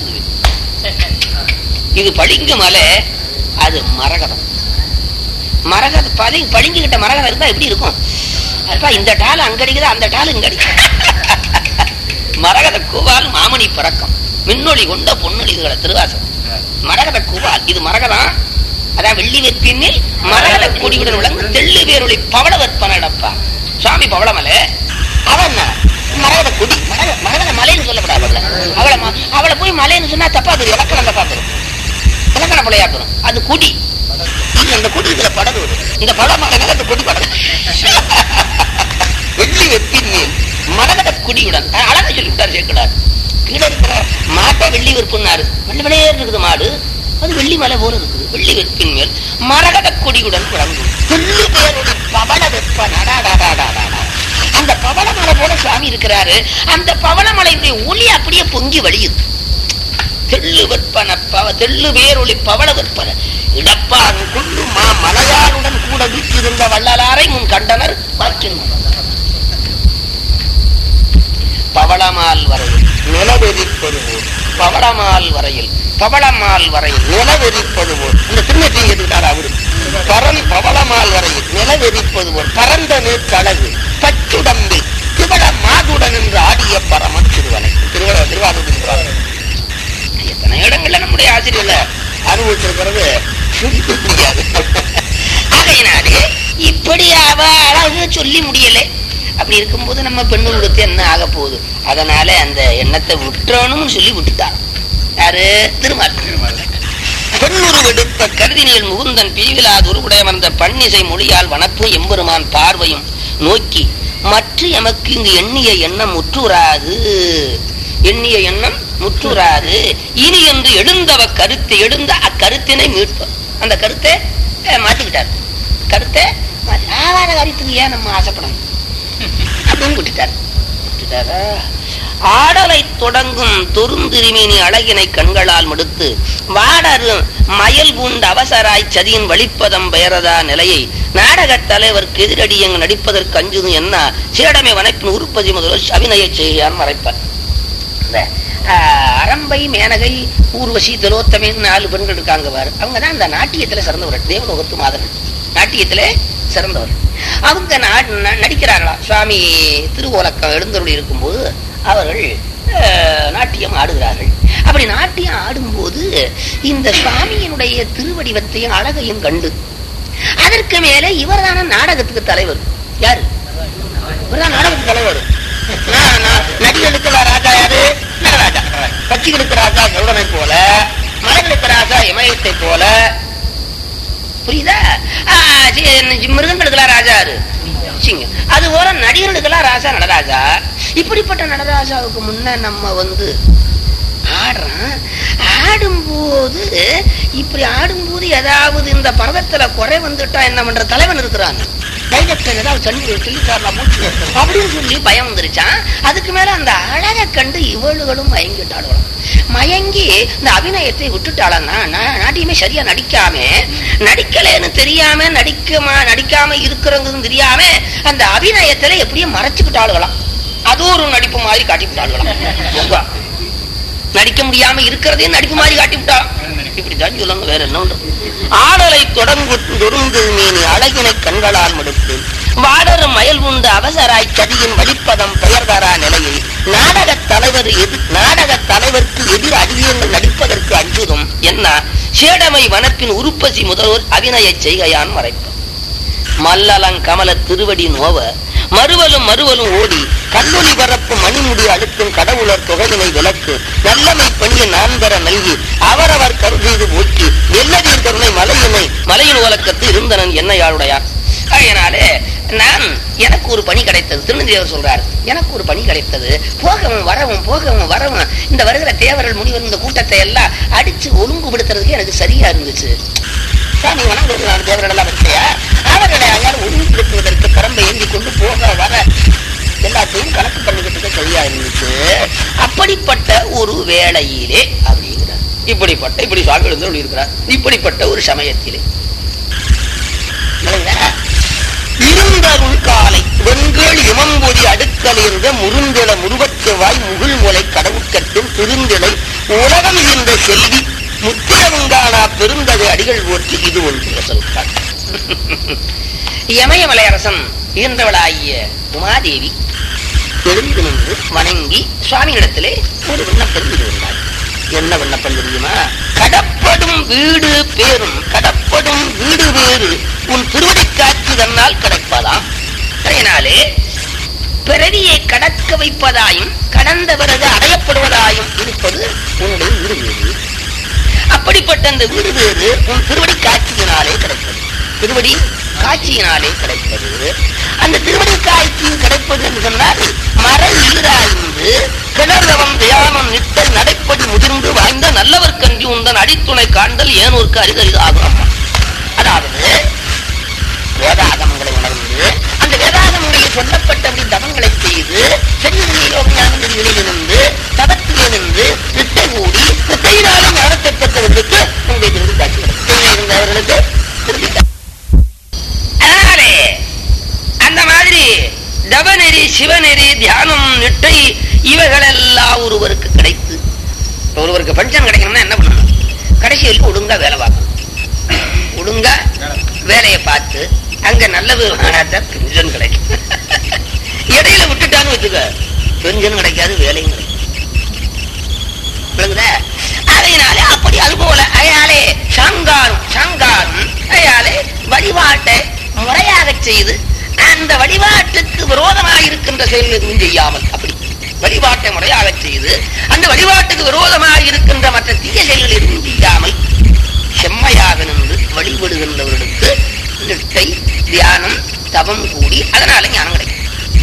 இது பளிங்கு மலை அது மரகதம் மரகத பளி பளிங்குகிட்ட மரகதம் இருந்தா எப்படி இருக்கும் அப்பா இந்த டால் அங்க அடிக்குது அந்த டால் இங்க அடிக்குது மரகத கூவால் மாமணி பறக்கம் மின்னொளி கொண்ட பொன்னொழிகளை திருவாசம் மரகத கூவால் இது மரகதம் அதான் வெள்ளி வெற்பினில் மரகத கொடியுடன் விளங்கு தெள்ளு வேரொளி பவள வெற்பனடப்பா சுவாமி பவளமலை அவன் மரகத கொடி மரக மரகத மலைன்னு சொல்லப்படாது அவளை அவளை ம- அவளை போய் மலைன்னு சொன்னா தப்பா தெரியும் இலக்கணம் தப்பா தெரியும் இலக்கண பிள்ளையாக்கணும் அது கொடி இது அந்த கொடி இதுல படகு வரும் இந்த படம் மகனாக அந்த கொடி படகு வெள்ளி வெப்பின் மேல் மரகத கொடியுடன் அஹ் அழகா சொல்லி விட்டார் சேர்க்கிறார் கீழே இருக்கிற மாட்டை வெள்ளி வெறுப்புன்னாரு வெள்ளி வெள்ளையே இருக்குது மாடு அது வெள்ளி மலை போல இருக்குது வெள்ளி வெற்பின் மேல் மரகத கொடியுடன் விளங்கும் தெள்ளு பேருடைய பவள வெப்ப நடாடாடாடாடா அந்த பவள மலை போல சுவாமி இருக்கிறாரு அந்த பவள மலையுடைய ஒளி அப்படியே பொங்கி வழியுது தெள்ளு வெற்பன பவ தெள்ளு வேரொளி பவள வெற்பன இடப்பான் கொண்டு மா மலையாளுடன் கூட வீற்றிருந்த வள்ளலாரை முன் கண்டனர் பார்க்கின்றனர் பவளமால் வரையில் நிலவெறிப்படுவோர் பவளமால் வரையில் பவளமால் வரையில் நிலவெறிப்படுவோர் இந்த திருநெற்றி எதுக்கிட்டார் அவரு பரன் பவளமால் வரையில் நிலவெறிப்படுவோர் பரந்த நீர்க்கடகு பச்சுடம்பி திவள மாதுடன் என்று ஆடிய பரம திருவனை திருவள திருவாரூர் திருவாரூர் எத்தனை இடங்கள்ல நம்முடைய ஆசிரியர்ல அனுபவிச்சிருக்கிறது சொல்லிக்க முடியாது ஆகையினாலே இப்படி அவ அழகு சொல்லி முடியல அப்படி இருக்கும்போது நம்ம பெண்ணு கொடுத்து என்ன ஆக போகுது அதனால அந்த எண்ணத்தை விட்டுறணும்னு சொல்லி விட்டுட்டார் யாரு திருமால் பெண்ணுரு வெடுப்ப கருதினியல் முகுந்தன் பிரிவிலாது உருவுடையமர்ந்த பன்னிசை மொழியால் வனப்பும் எம்பெருமான் பார்வையும் நோக்கி மற்ற எமக்கு இங்கு எண்ணிய எண்ணம் முற்றுறாது எண்ணிய எண்ணம் முற்றுறாது இனி என்று எழுந்தவ கருத்து எழுந்த அக்கருத்தினை மீட்ப அந்த கருத்தை அஹ், மாத்திக்கிட்டார் கருத்தை மாத்தி- ஆவாத காரியத்துக்கு ஏன் நம்ம ஆசைப்படணும் அப்படின்னு விட்டுட்டார் விட்டுட்டாரா ஆடலை தொடங்கும் தொருந்திருமேனி அழகினை கண்களால் மடுத்து வாடரு மயல் பூண்ட அவசராய் சதியின் வழிப்பதம் பெயரதா நிலையை நாடகத் தலைவருக்கு எதிரடியங்கு நடிப்பதற்கு அஞ்சுது என்ன சேடமை வனப்பின் உருப்பதி முதல் அபிநய செய்யான் மறைப்பார் இந்த, ஆஹ், அரம்பை மேனகை ஊர்வசி திலோத்தமின்னு நாலு பெண்கள் இருக்காங்க பாரு அவங்க தான் இந்த நாட்டியத்துல சிறந்தவர் தேவலோகத்து மாதவன் நாட்டியத்துல சிறந்தவர் அவங்க நா- ந- நடிக்கிறார்களாம் சுவாமி திருவோலக்கம் எழுந்தருளி இருக்கும்போது அவர்கள் ஆஹ், நாட்டியம் ஆடுகிறார்கள் அப்படி நாட்டியம் ஆடும்போது இந்த சுவாமியினுடைய திருவடிவத்தையும் அழகையும் கண்டு அதற்கு மேலே இவர்தான நாடகத்துக்கு தலைவர் யாரு இவர்தான் நாடகத்துக்கு தலைவர் நான், நான், நடிகர்களுக்கு ராஜா யாரு நடராஜா கட்சிகளுக்கு ராஜா கருடனை போல மலைகளுக்கு ராஜா இமயத்தை போல புரியுதா ஆ, சி- மிருகங்களுக்கெல்லாம் ராஜா யாரு சிங்கம் அது போல நடிகர்களுக்கெல்லாம் ராஜா நடராஜா இப்படிப்பட்ட நடராஜாவுக்கு முன்ன நம்ம வந்து ஆடுறான் ஆடும்போது இப்படி ஆடும்போது ஏதாவது இந்த பரதத்துல குறை வந்துட்டா என்ன பண்ற தலைவன் இருக்கிறான் டைரக்டர் ஏதாவது சொல்லி சொல்லிட்டாரலாம் மூச்சு அப்படின்னு சொல்லி பயம் வந்துருச்சான் அதுக்கு மேல அந்த அழகை கண்டு இவளுகளும் மயங்கிட்டாளும் மயங்கி இந்த அபிநயத்தை விட்டுட்டாளன்னா நா- நாட்டியமே சரியா நடிக்காம நடிக்கலைன்னு தெரியாம நடிக்கமா நடிக்காம இருக்கிறவங்க தெரியாம அந்த அபிநயத்துல எப்படியும் மறைச்சுக்கிட்டாளுகளாம் அது ஒரு நடிப்பு மாதிரி காட்டிவிட்டாளுகளாம் நடிக்க முடியாம இருக்கிறதே நடிப்பு மாதிரி காட்டிவிட்டான் இப்படித்தான் சொல்லுங்க வேற என்ன ஒன்று ஆடலை தொடங்கு தொருந்து மீனி அழகினை கண்களால் மடுத்து வாடரும் மயல் உண்டு அவசராய் சதியின் வழிப்பதம் பெயர்தரா நிலையில் நாடக தலைவர் எது நாடக தலைவருக்கு எதிர் அடியங்கள் நடிப்பதற்கு அஞ்சுதும் என்ன சேடமை வனப்பின் உருப்பசி முதல்வர் அபிநய செய்கையான் மறைப்பு மல்லலங் கமல திருவடி நோவ மறுவலும் மறுவலும் ஓடி கல்லொலி பரப்பு மணிமுடி அழுத்தும் கடவுளர் தொகையினை விளக்கு நல்லமை பணியை நான் பெற நல்கி அவரவர் கருதீது போக்கி வெள்ளதீர் கருணை மலையினை மலையின் உலக்கத்து இருந்தனன் என்னையாளுடையார் அதனாலே நான் எனக்கு ஒரு பணி கிடைத்தது திருநந்தேவர் சொல்றார் எனக்கு ஒரு பணி கிடைத்தது போகவும் வரவும் போகவும் வரவும் இந்த வருகிற தேவர்கள் முனிவர் இந்த கூட்டத்தை எல்லாம் அடிச்சு ஒழுங்குபடுத்துறதுக்கு எனக்கு சரியா இருந்துச்சு சாமி வணங்குவது நான் தேவர்கள் எல்லாம் இருக்கையா அவர்களை அவ்வாறு ஒழுங்குபடுத்துவதற்கு பரம்பை ஏந்தி கொண்டு போக வர எல்லாத்தையும் கணக்கு பண்ணிக்கிட்டு சரியா இருந்துச்சு அப்படிப்பட்ட ஒரு வேளையிலே அப்படிங்கிறார் இப்படிப்பட்ட இப்படி சுவாமி எழுந்து இருக்கிறார் இப்படிப்பட்ட ஒரு சமயத்திலே விளங்குதா? இருந்தருள் காலை வெண்கேள் இமம்பொடி அடுக்கலிருந்த முருந்தில முருவத்து வாய் முகில் முலை கடவுட்கட்டும் திருந்திலை உலகம் இந்த செல்வி முத்திரவங்கானா பெருந்தகை அடிகள் போற்றி இது ஒன்று சொல்கிறார் இமயமலையரசன் ஈன்றவளாகிய உமாதேவி எழுந்து நின்று வணங்கி சுவாமியிடத்திலே ஒரு விண்ணப்பம் இருந்தார் என்ன விண்ணப்பம் தெரியுமா கடப்படும் வீடு பேரும் கடப்படும் வீடு வேறு உன் திருவடி காட்சி தன்னால் கிடைப்பதாம் அதனாலே பிறவியை கடக்க வைப்பதாயும் கடந்த பிறகு அடையப்படுவதாயும் இருப்பது உன்னுடைய வீடு வேறு அப்படிப்பட்ட அந்த வீடு வேறு உன் திருவடி காட்சியினாலே கிடைப்பது திருவடி காட்சியினாலே கிடைப்பது அந்த திருவடி காட்சி கிடைப்பது என்று சொன்னால் மறை ஈராய்ந்து கிணறுவம் தியானம் நிட்டல் நடைப்படி முதிர்ந்து வாய்ந்த நல்லவர் கஞ்சி உந்தன் அடித்துணை காண்டல் ஏனோருக்கு அரிதல் ஆகும் அம்மா அதாவது வேதாகமங்களை உணர்ந்து அந்த வேதாகமங்களில் சொல்லப்பட்டபடி தவங்களை செய்து சென்னிலே யோகஞானங்களில் இருந்து தவத்திலே நின்று நிட்டை கூடி நிட்டையினாலே ஞானத்தை பெற்றவர்களுக்கு உங்களை திரும்பி காட்சி கிடைக்கும் இருந்தவர்களுக்கு திரும்பி காட்சி அதனாலே அந்த மாதிரி தவநெறி சிவநெறி தியானம் நிட்டை இவைகளெல்லாம் ஒருவருக்கு கிடைத்து ஒருவருக்கு பஞ்சம் கிடைக்கணும்னா என்ன பண்ணணும் கடைசியில் ஒழுங்கா வேலை பார்க்கணும் ஒழுங்கா வேலையை பார்த்து அங்க நல்லது ஆனாதான் பென்ஷன் கிடைக்கும் இடையில விட்டுட்டான்னு வச்சுக்க பென்ஷன் கிடைக்காது வேலையும் கிடைக்கும் விளங்குதா அதனாலே அப்படி அது போல அயாலே சங்காரம் சங்காரம் அயாலே வழிபாட்டை முறையாக செய்து அந்த வழிபாட்டுக்கு விரோதமாக இருக்கின்ற செயல் எதுவும் செய்யாமல் அப்படி வழிபாட்டை முறையாக செய்து அந்த வழிபாட்டுக்கு விரோதமாக இருக்கின்ற மற்ற தீய செயல்கள் எதுவும் செய்யாமல் செம்மையாக நின்று வழிபடுகின்றவர்களுக்கு நிட்டை தியானம் தவம் கூடி அதனால ஞானம் கிடைக்கும்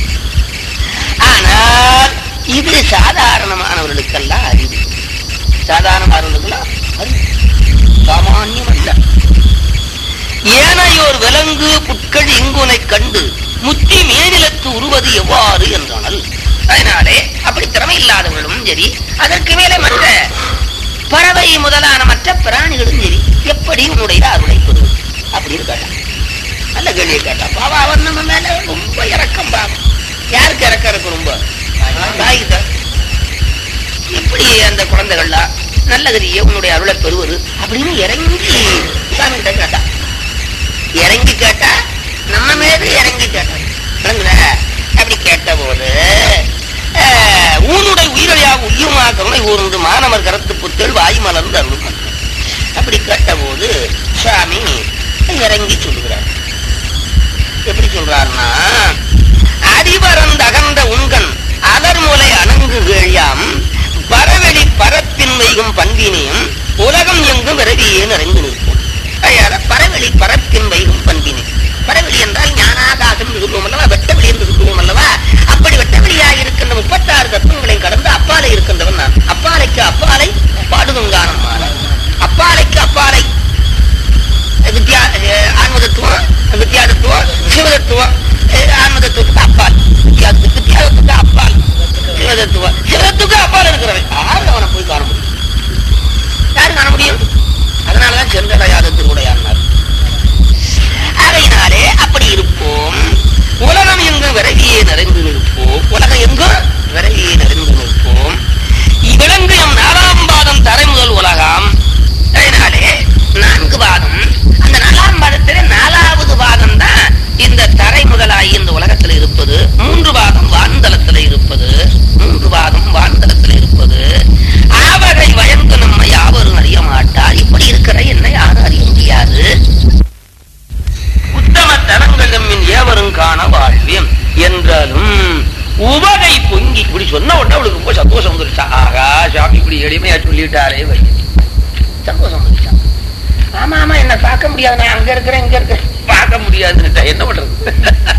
ஆனால் இது சாதாரணமானவர்களுக்கெல்லாம் அறிவு சாதாரணமானவர்களுக்கெல்லாம் அறிவு சாமானியம் அல்ல ஏனையோர் விலங்கு புட்கள் இங்குனை கண்டு முத்தி மேனிலத்து உருவது எவ்வாறு என்றானல் அதனாலே அப்படி திறமை இல்லாதவர்களும் சரி அதற்கு மேலே மற்ற பறவை முதலான மற்ற பிராணிகளும் சரி எப்படி உன்னுடைய அருளை பெறுவது அப்படின்னு கேட்டான் நல்ல கேள்வியை கேட்டான் பாவா அவன் நம்ம மேல ரொம்ப இறக்கம் பாவம் யாருக்கு இறக்கம் இருக்கு ரொம்ப தாய்க்கு தான். எப்படி அந்த குழந்தைகள்லாம் நல்ல கதிய உன்னுடைய அருளை பெறுவது அப்படின்னு இறங்கி சாமிகிட்ட கேட்டான் இறங்கி கேட்டா நம்ம மேல இறங்கி கேட்டான் விளங்குதா? அப்படி கேட்ட போது அஹ், ஊனுடைய உயிரழியாக உயிர்மா கருணை ஊர்ந்து மாணவர் கரத்து புத்தல் வாய் மலர்ந்து அருள் பண்ணார். அப்படி கேட்ட போது சுவாமி இறங்கி சொல்லுகிறார் எப்படி சொல்றாருன்னா அடிபரந்த அகன்ற உண்கண் அலர்முலை அணங்கு கேழியாம் பரவெளி பரப்பின் வைகும் பண்பினையும் உலகம் எங்கும் விரவியே நிறைந்து நிற்கும் அதையால பரவெளி பரப்பின் வைகும் பண்பினை பரவெளி என்றால் ஞானாகாசம் சொல்லுவோம் அல்லவா வெட்டவெளி என்று சொல்லுவோம் அல்லவா அப்படி வெட்டவெளியாக இருக்கின்ற முப்பத்தாறு தத்துவங்களை கடந்து அப்பாலை இருக்கின்றவன் நான் அப்பாலைக்கு அப்பாலை பாடுதுங்கானம் மாலை அப்பாலைக்கு அப்பாலை வித்யா அஹ், ஆன்மதத்துவம் வித்யாதத்துவம் சிவதத்துவம் அஹ், ஆன்மதத்துவத்துக்கு அப்பால் வித்யா- வித்யாதத்துக்கு அப்பால் சிவதத்துவம் சிவதத்துக்கு அப்பால் இருக்கிறவன் யாரு அவனை போய் காண முடியும் சொல்லிட்டாரே வைத்தி சந்தோஷம் வந்துச்சான் ஆமா ஆமா என்ன பார்க்க முடியாது நான் அங்க இருக்கிறேன் இங்க இருக்கிறேன் பார்க்க முடியாதுன்னு என்ன பண்றது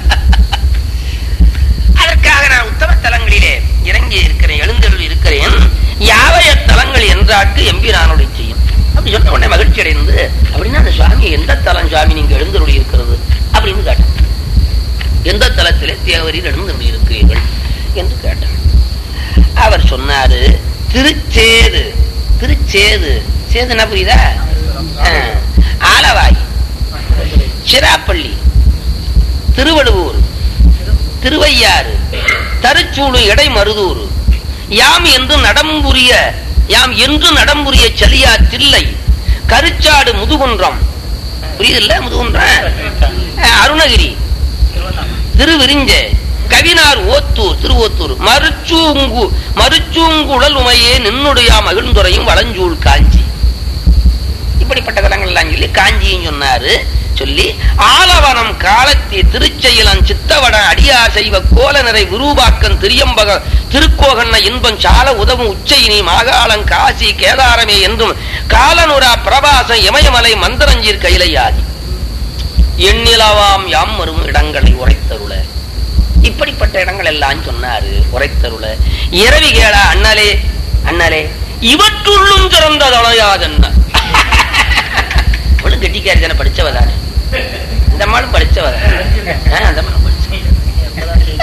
அதற்காக நான் உத்தம தலங்களிலே இறங்கி இருக்கிறேன் எழுந்தருள் இருக்கிறேன் யாவைய தலங்கள் என்றாக்கு எம்பிரானுடைய செய்யும் அப்படி சொன்ன உடனே மகிழ்ச்சி அடைந்து அப்படின்னா அந்த சுவாமி எந்த தலம் சுவாமி நீங்க எழுந்தருள் இருக்கிறது அப்படின்னு கேட்டான் எந்த தலத்திலே தேவரில் எழுந்தருள் இருக்கிறீர்கள் என்று கேட்டான் அவர் சொன்னாரு திருச்சேது திருச்சேது சேதுனா புரியுதா ஆ, ஆலவாய் சிராப்பள்ளி திருவடுவூர் திருவையாறு தருச்சூடு இடைமருதூர் யாம் என்று நடம்புரிய யாம் என்று நடம்புரிய சலியா தில்லை கருச்சாடு முதுகுன்றம் புரியுதுல்ல முதுகுன்றம் அஹ், அருணகிரி திருவிரிஞ்ச கவினார் ஓத்தூர் திருவோத்தூர் மருச்சூங்கு மருச்சூங்குழல் உமையே நின்னுடைய மகிழ்ந்துரையும் வளஞ்சூழ் காஞ்சி இப்படிப்பட்ட தலங்கள் எல்லாம் சொல்லி காஞ்சியும் சொன்னாரு சொல்லி ஆலவனம் காலத்தி திருச்செயலன் சித்தவட அடியார் செய்வ கோல நிறை விரூபாக்கன் திரியம்பக திருக்கோகண்ண இன்பம் சால உதவும் உச்சையினி மாகாளம் காசி கேதாரமே என்றும் காலனுரா பிரபாசம் இமயமலை மந்திரஞ்சீர் கைலையாதி எண்ணிலவாம் யாம் வரும் இடங்களை உரைத்தருள இப்படிப்பட்ட இடங்கள் எல்லாம் சொன்னாரு உரைத்தருள இரவி கேளா அண்ணலே அண்ணலே இவற்றுள்ளும் சிறந்த தொலையாதென்ன அவளும் கெட்டிக்காரி தானே படிச்சவதானே இந்த அம்மாளும் படிச்சவத அந்த அம்மாளும் படிச்சவ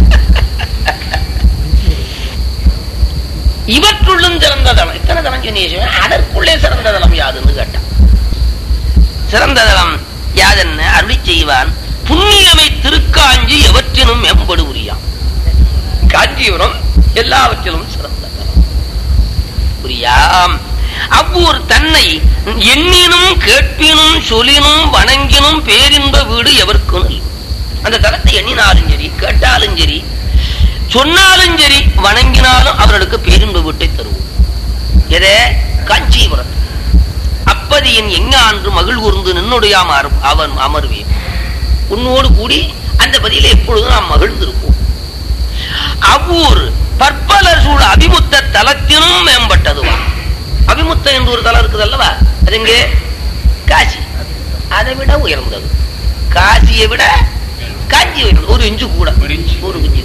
இவற்றுள்ளும் சிறந்த தலம் இத்தனை தலம் சொன்னீங்க அதற்குள்ளே சிறந்த தலம் யாதுன்னு கேட்டான் சிறந்த தலம் யாதென்ன அருளி செய்வான் புண்ணியமை திருக்காஞ்சி எவற்றினும் மேம்படு உரியாம் காஞ்சிபுரம் எல்லாவற்றிலும் சிறந்த தலம் புரியாம் அவ்வூர் தன்னை எண்ணினும் கேட்பினும் சொல்லினும் வணங்கினும் பேரின்ப வீடு எவர்க்கும் இல்லை. அந்த தலத்தை எண்ணினாலும் சரி கேட்டாலும் சரி சொன்னாலும் சரி வணங்கினாலும் அவர்களுக்கு பேரின்ப வீட்டை தருவோம் எதே காஞ்சிபுரம் அப்பதியின் எங்கான்று மகிழ் கூர்ந்து நின்னுடையாம் அரு- அவன் அமர்வேன் உன்னோடு கூடி அந்த பதியில எப்பொழுதும் நாம் மகிழ்ந்திருப்போம் அவ்வூர் பற்பலர் சூழ் அபிமுத்த தலத்தினும் மேம்பட்டதுவா அபிமுத்த என்று ஒரு தலம் இருக்குது அல்லவா அது எங்கே காசி அதை விட உயர்ந்தது காசியை விட காஞ்சி உயர்ந்தது ஒரு இஞ்சு கூட ஒரு இன்ச்சு. ஒரு இஞ்சு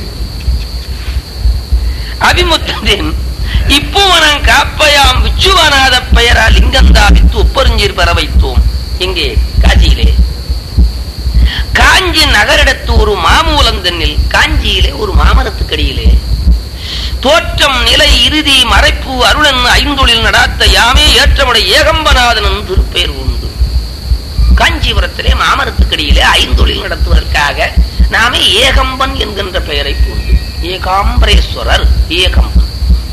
அபிமுத்தத்தின் இப்போவனம் காப்பயாம் விச்சுவனாத பெயரா லிங்கந்தாபித்து ஒப்பருஞ்சீர் பெற வைத்தோம் எங்கே காஞ்சியிலே காஞ்சி நகரிடத்து ஒரு மாமூலம் தன்னில் காஞ்சியிலே ஒரு மாமரத்துக்கடியிலே தோற்றம் நிலை இறுதி மறைப்பு அருளன் ஐந்தொழில் நடாத்த யாமே ஏற்றமுடைய ஏகம்பநாதன் திருப்பெயர் உண்டு காஞ்சிபுரத்திலே மாமரத்துக்கடியிலே ஐந்தொழில் நடத்துவதற்காக நாமே ஏகம்பன் என்கின்ற பெயரை பூண்டு ஏகாம்பரேஸ்வரர் ஏகம்பன்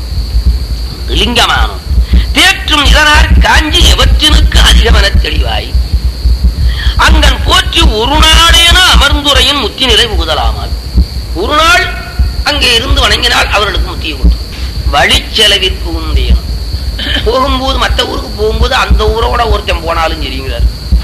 லிங்கமானம் தேற்றும் இதனார் காஞ்சி எவற்றினுக்கு அதிகமென தெளிவாய் அங்கன் போற்றி ஒரு நாளேன அமர்ந்துரையின் முத்தி நிலை புகுதலாமால் ஒரு நாள் அங்கே இருந்து வணங்கினால் அவர்களுக்கு முத்தியை கொடுக்கும் வழிச்செலவிற்கு உந்தேனும் போகும்போது மற்ற ஊருக்கு போகும்போது அந்த ஊரோட ஒருத்தன் போனாலும் சரிங்கிறார்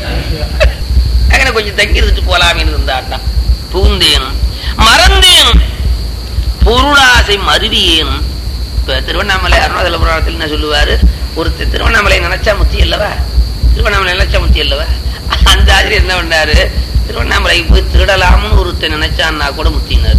அங்கே கொஞ்சம் தங்கி இருந்துட்டு போலாமே இருந்தாண்டா புகுந்தேனும் மறந்தேனும் பொருளாசை மருவியேனும் இப்ப திருவண்ணாமலை அருணாதல புராணத்தில் என்ன சொல்லுவாரு ஒருத்தர் திருவண்ணாமலை நினைச்சா முத்தி அல்லவா திருவண்ணாமலை நினைச்சா முத்தி அல்லவா அந்த ஆசிரியர் என்ன பண்ணாரு திருவண்ணாமலை போய் திருடலாம்னு ஒருத்தர் நினைச்சான்னா கூட முத்தினாரு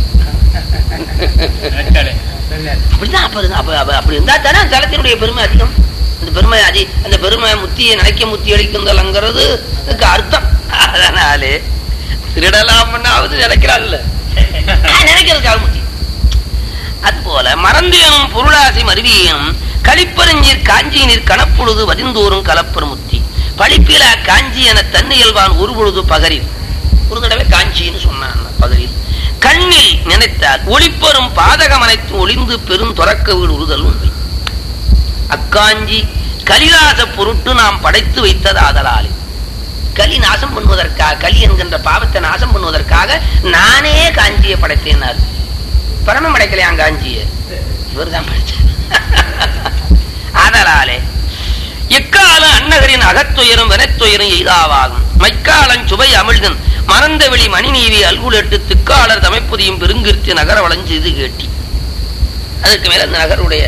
நினைச்சாலே. அப்படிதான் அப்ப இருந்தா- அப்ப அப்ப- அப்படி இருந்தா தானே அந்த தலத்தினுடைய பெருமை அதிகம் அந்த பெருமை அதி அந்த பெருமை முத்தியை நினைக்க முத்தி அளிக்குந்தலங்கிறது அதுக்கு அர்த்தம் அதனாலே திருடலாம்னாவது நினைக்கிறாள்ல நினைக்கிறதுக்காக முத்தி அதுபோல மறந்தேனும் பொருளாசை மருவியேனும் கழிப்பறிஞர் காஞ்சியினிர் கணப்பொழுது வதிந்தோறும் கலப்பர் முத்தி பழிப்பில காஞ்சி என தன்னியல்வான் ஒரு பொழுது பகரில் ஒரு தடவை காஞ்சின்னு சொன்னான் பகரில் கண்ணில் நினைத்தால் ஒளிப்பெறும் பாதகம் அனைத்தும் ஒளிந்து பெரும் துறக்க வீடு உறுதல் உண்மை அக்காஞ்சி கலிராச பொருட்டு நாம் படைத்து வைத்தது ஆதலாலே கலி நாசம் பண்ணுவதற்காக கலி என்கின்ற பாவத்தை நாசம் பண்ணுவதற்காக நானே காஞ்சியை படைத்தேனார் பரம படைக்கலையாம் காஞ்சிய இவர் தான் படைச்சார் ஆதலாலே எக்கால அன்னகரின் அகத்துயரும் வினைத்துயரும் எய்தாவாகும் மைக்காலன் சுவை அமிழ்தன் மறந்த வெளி மணிநீவி அல்குலெட்டு திக்காளர் தமைப்புதியும் பெருங்கிருத்தி நகர வளஞ்செய்து கேட்டி அதற்கு மேல அந்த நகருடைய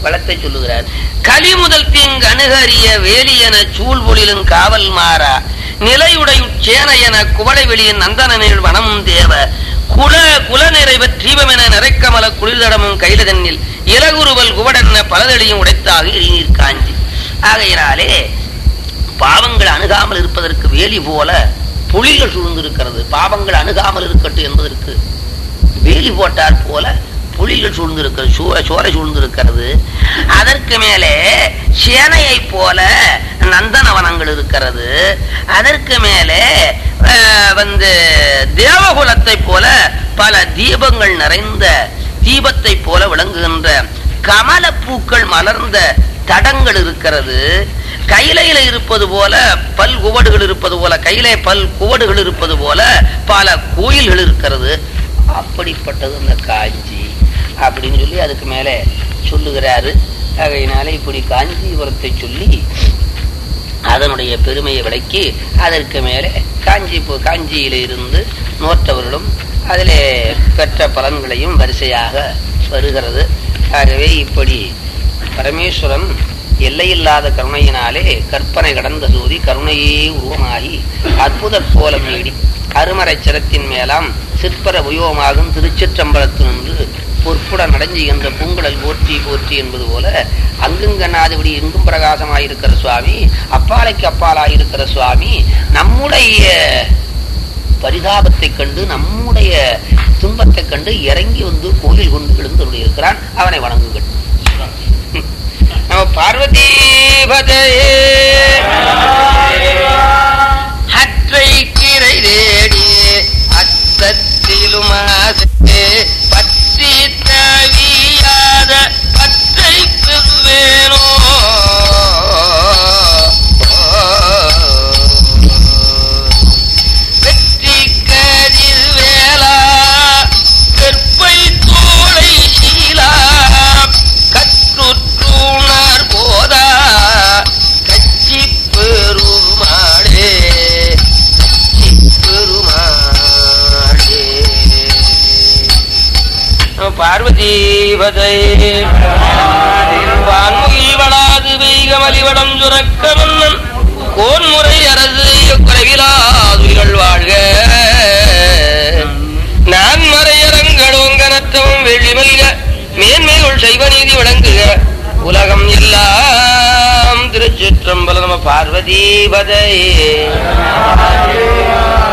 வளத்தை சொல்லுகிறார் கலி முதல் தீங்கு அணுகறிய வேலியன சூழ்பொழிலும் காவல் மாறா நிலையுடையுட் சேனையன குவளை வெளியின் நந்தனனில் வனமும் தேவ குல குல நிறைவ தீபமென நிறைக்கமல குளிர்தடமும் கைலதன்னில் இலகுருவல் குவடென்ன பலதளியும் உடைத்தாக எரிநீர் காஞ்சி ஆகையினாலே பாவங்கள் அணுகாமல் இருப்பதற்கு வேலி போல புலிகள் சூழ்ந்திருக்கிறது பாவங்கள் அணுகாமல் இருக்கட்டும் என்பதற்கு வேலி போட்டார் போல புலிகள் சூழ்ந்திருக்கிறது சூ- சோலை சூழ்ந்திருக்கிறது அதற்கு மேலே சேனையை போல நந்தனவனங்கள் இருக்கிறது அதற்கு மேலே அஹ், வந்து தேவகுலத்தை போல பல தீபங்கள் நிறைந்த தீபத்தை போல விளங்குகின்ற கமல பூக்கள் மலர்ந்த தடங்கள் இருக்கிறது கைலையில இருப்பது போல பல் குவடுகள் இருப்பது போல கையிலே பல் குவடுகள் இருப்பது போல பல கோயில்கள் இருக்கிறது அப்படிப்பட்டது இந்த காஞ்சி அப்படின்னு சொல்லி அதுக்கு மேலே சொல்லுகிறாரு ஆகையினால இப்படி காஞ்சிபுரத்தை சொல்லி அதனுடைய பெருமையை விளக்கி அதற்கு மேலே காஞ்சி காஞ்சியில இருந்து நோற்றவர்களும் அதிலே பெற்ற பலன்களையும் வரிசையாக வருகிறது ஆகவே இப்படி பரமேஸ்வரன் எல்லையில்லாத கருணையினாலே கற்பனை கடந்த சூதி கருணையே உருவமாகி அற்புத கோலம் நீடி அருமறைச் சிரத்தின் மேலாம் சிற்பர உயோகமாகும் திருச்சிற்றம்பலத்து நின்று பொற்புட நடஞ்சுகின்ற பூங்குழல் போற்றி போற்றி என்பது போல அங்குங்கண்ணாதபடி எங்கும் பிரகாசமாயிருக்கிற சுவாமி அப்பாலைக்கு அப்பாலாயிருக்கிற சுவாமி நம்முடைய பரிதாபத்தை கண்டு நம்முடைய துன்பத்தை கண்டு இறங்கி வந்து கோயில் கொண்டு எழுந்து இருக்கிறான் அவனை வணங்குங்கள் நம்ம பார்வதி பதையே அற்றை கிரை தேடி அத்தத்திலும் ஆசை பற்றி தவியாத பற்றை பெறுவேனோ வெற்றி கதிர் வேளா கற்பை தோளை சீலா கற்றுற்றுணர் போதா கச்சி பெருமாளே கச்சி பெருமாளே நம பார்வதி பதை வான்முகில் வளாது வெய்கமலிவடம் சுரக்க மன்னன் கோன்முறை அரசு குறைவிலாதுகள் வாழ்க நான் மறையரங்களோங்க நற்றவும் வெள்ளி மல்க மேன்மைகள் செய்வ நீதி விளங்குக உலகம் எல்லாம் திருச்சிற்றம்பல நம பார்வதி பதையே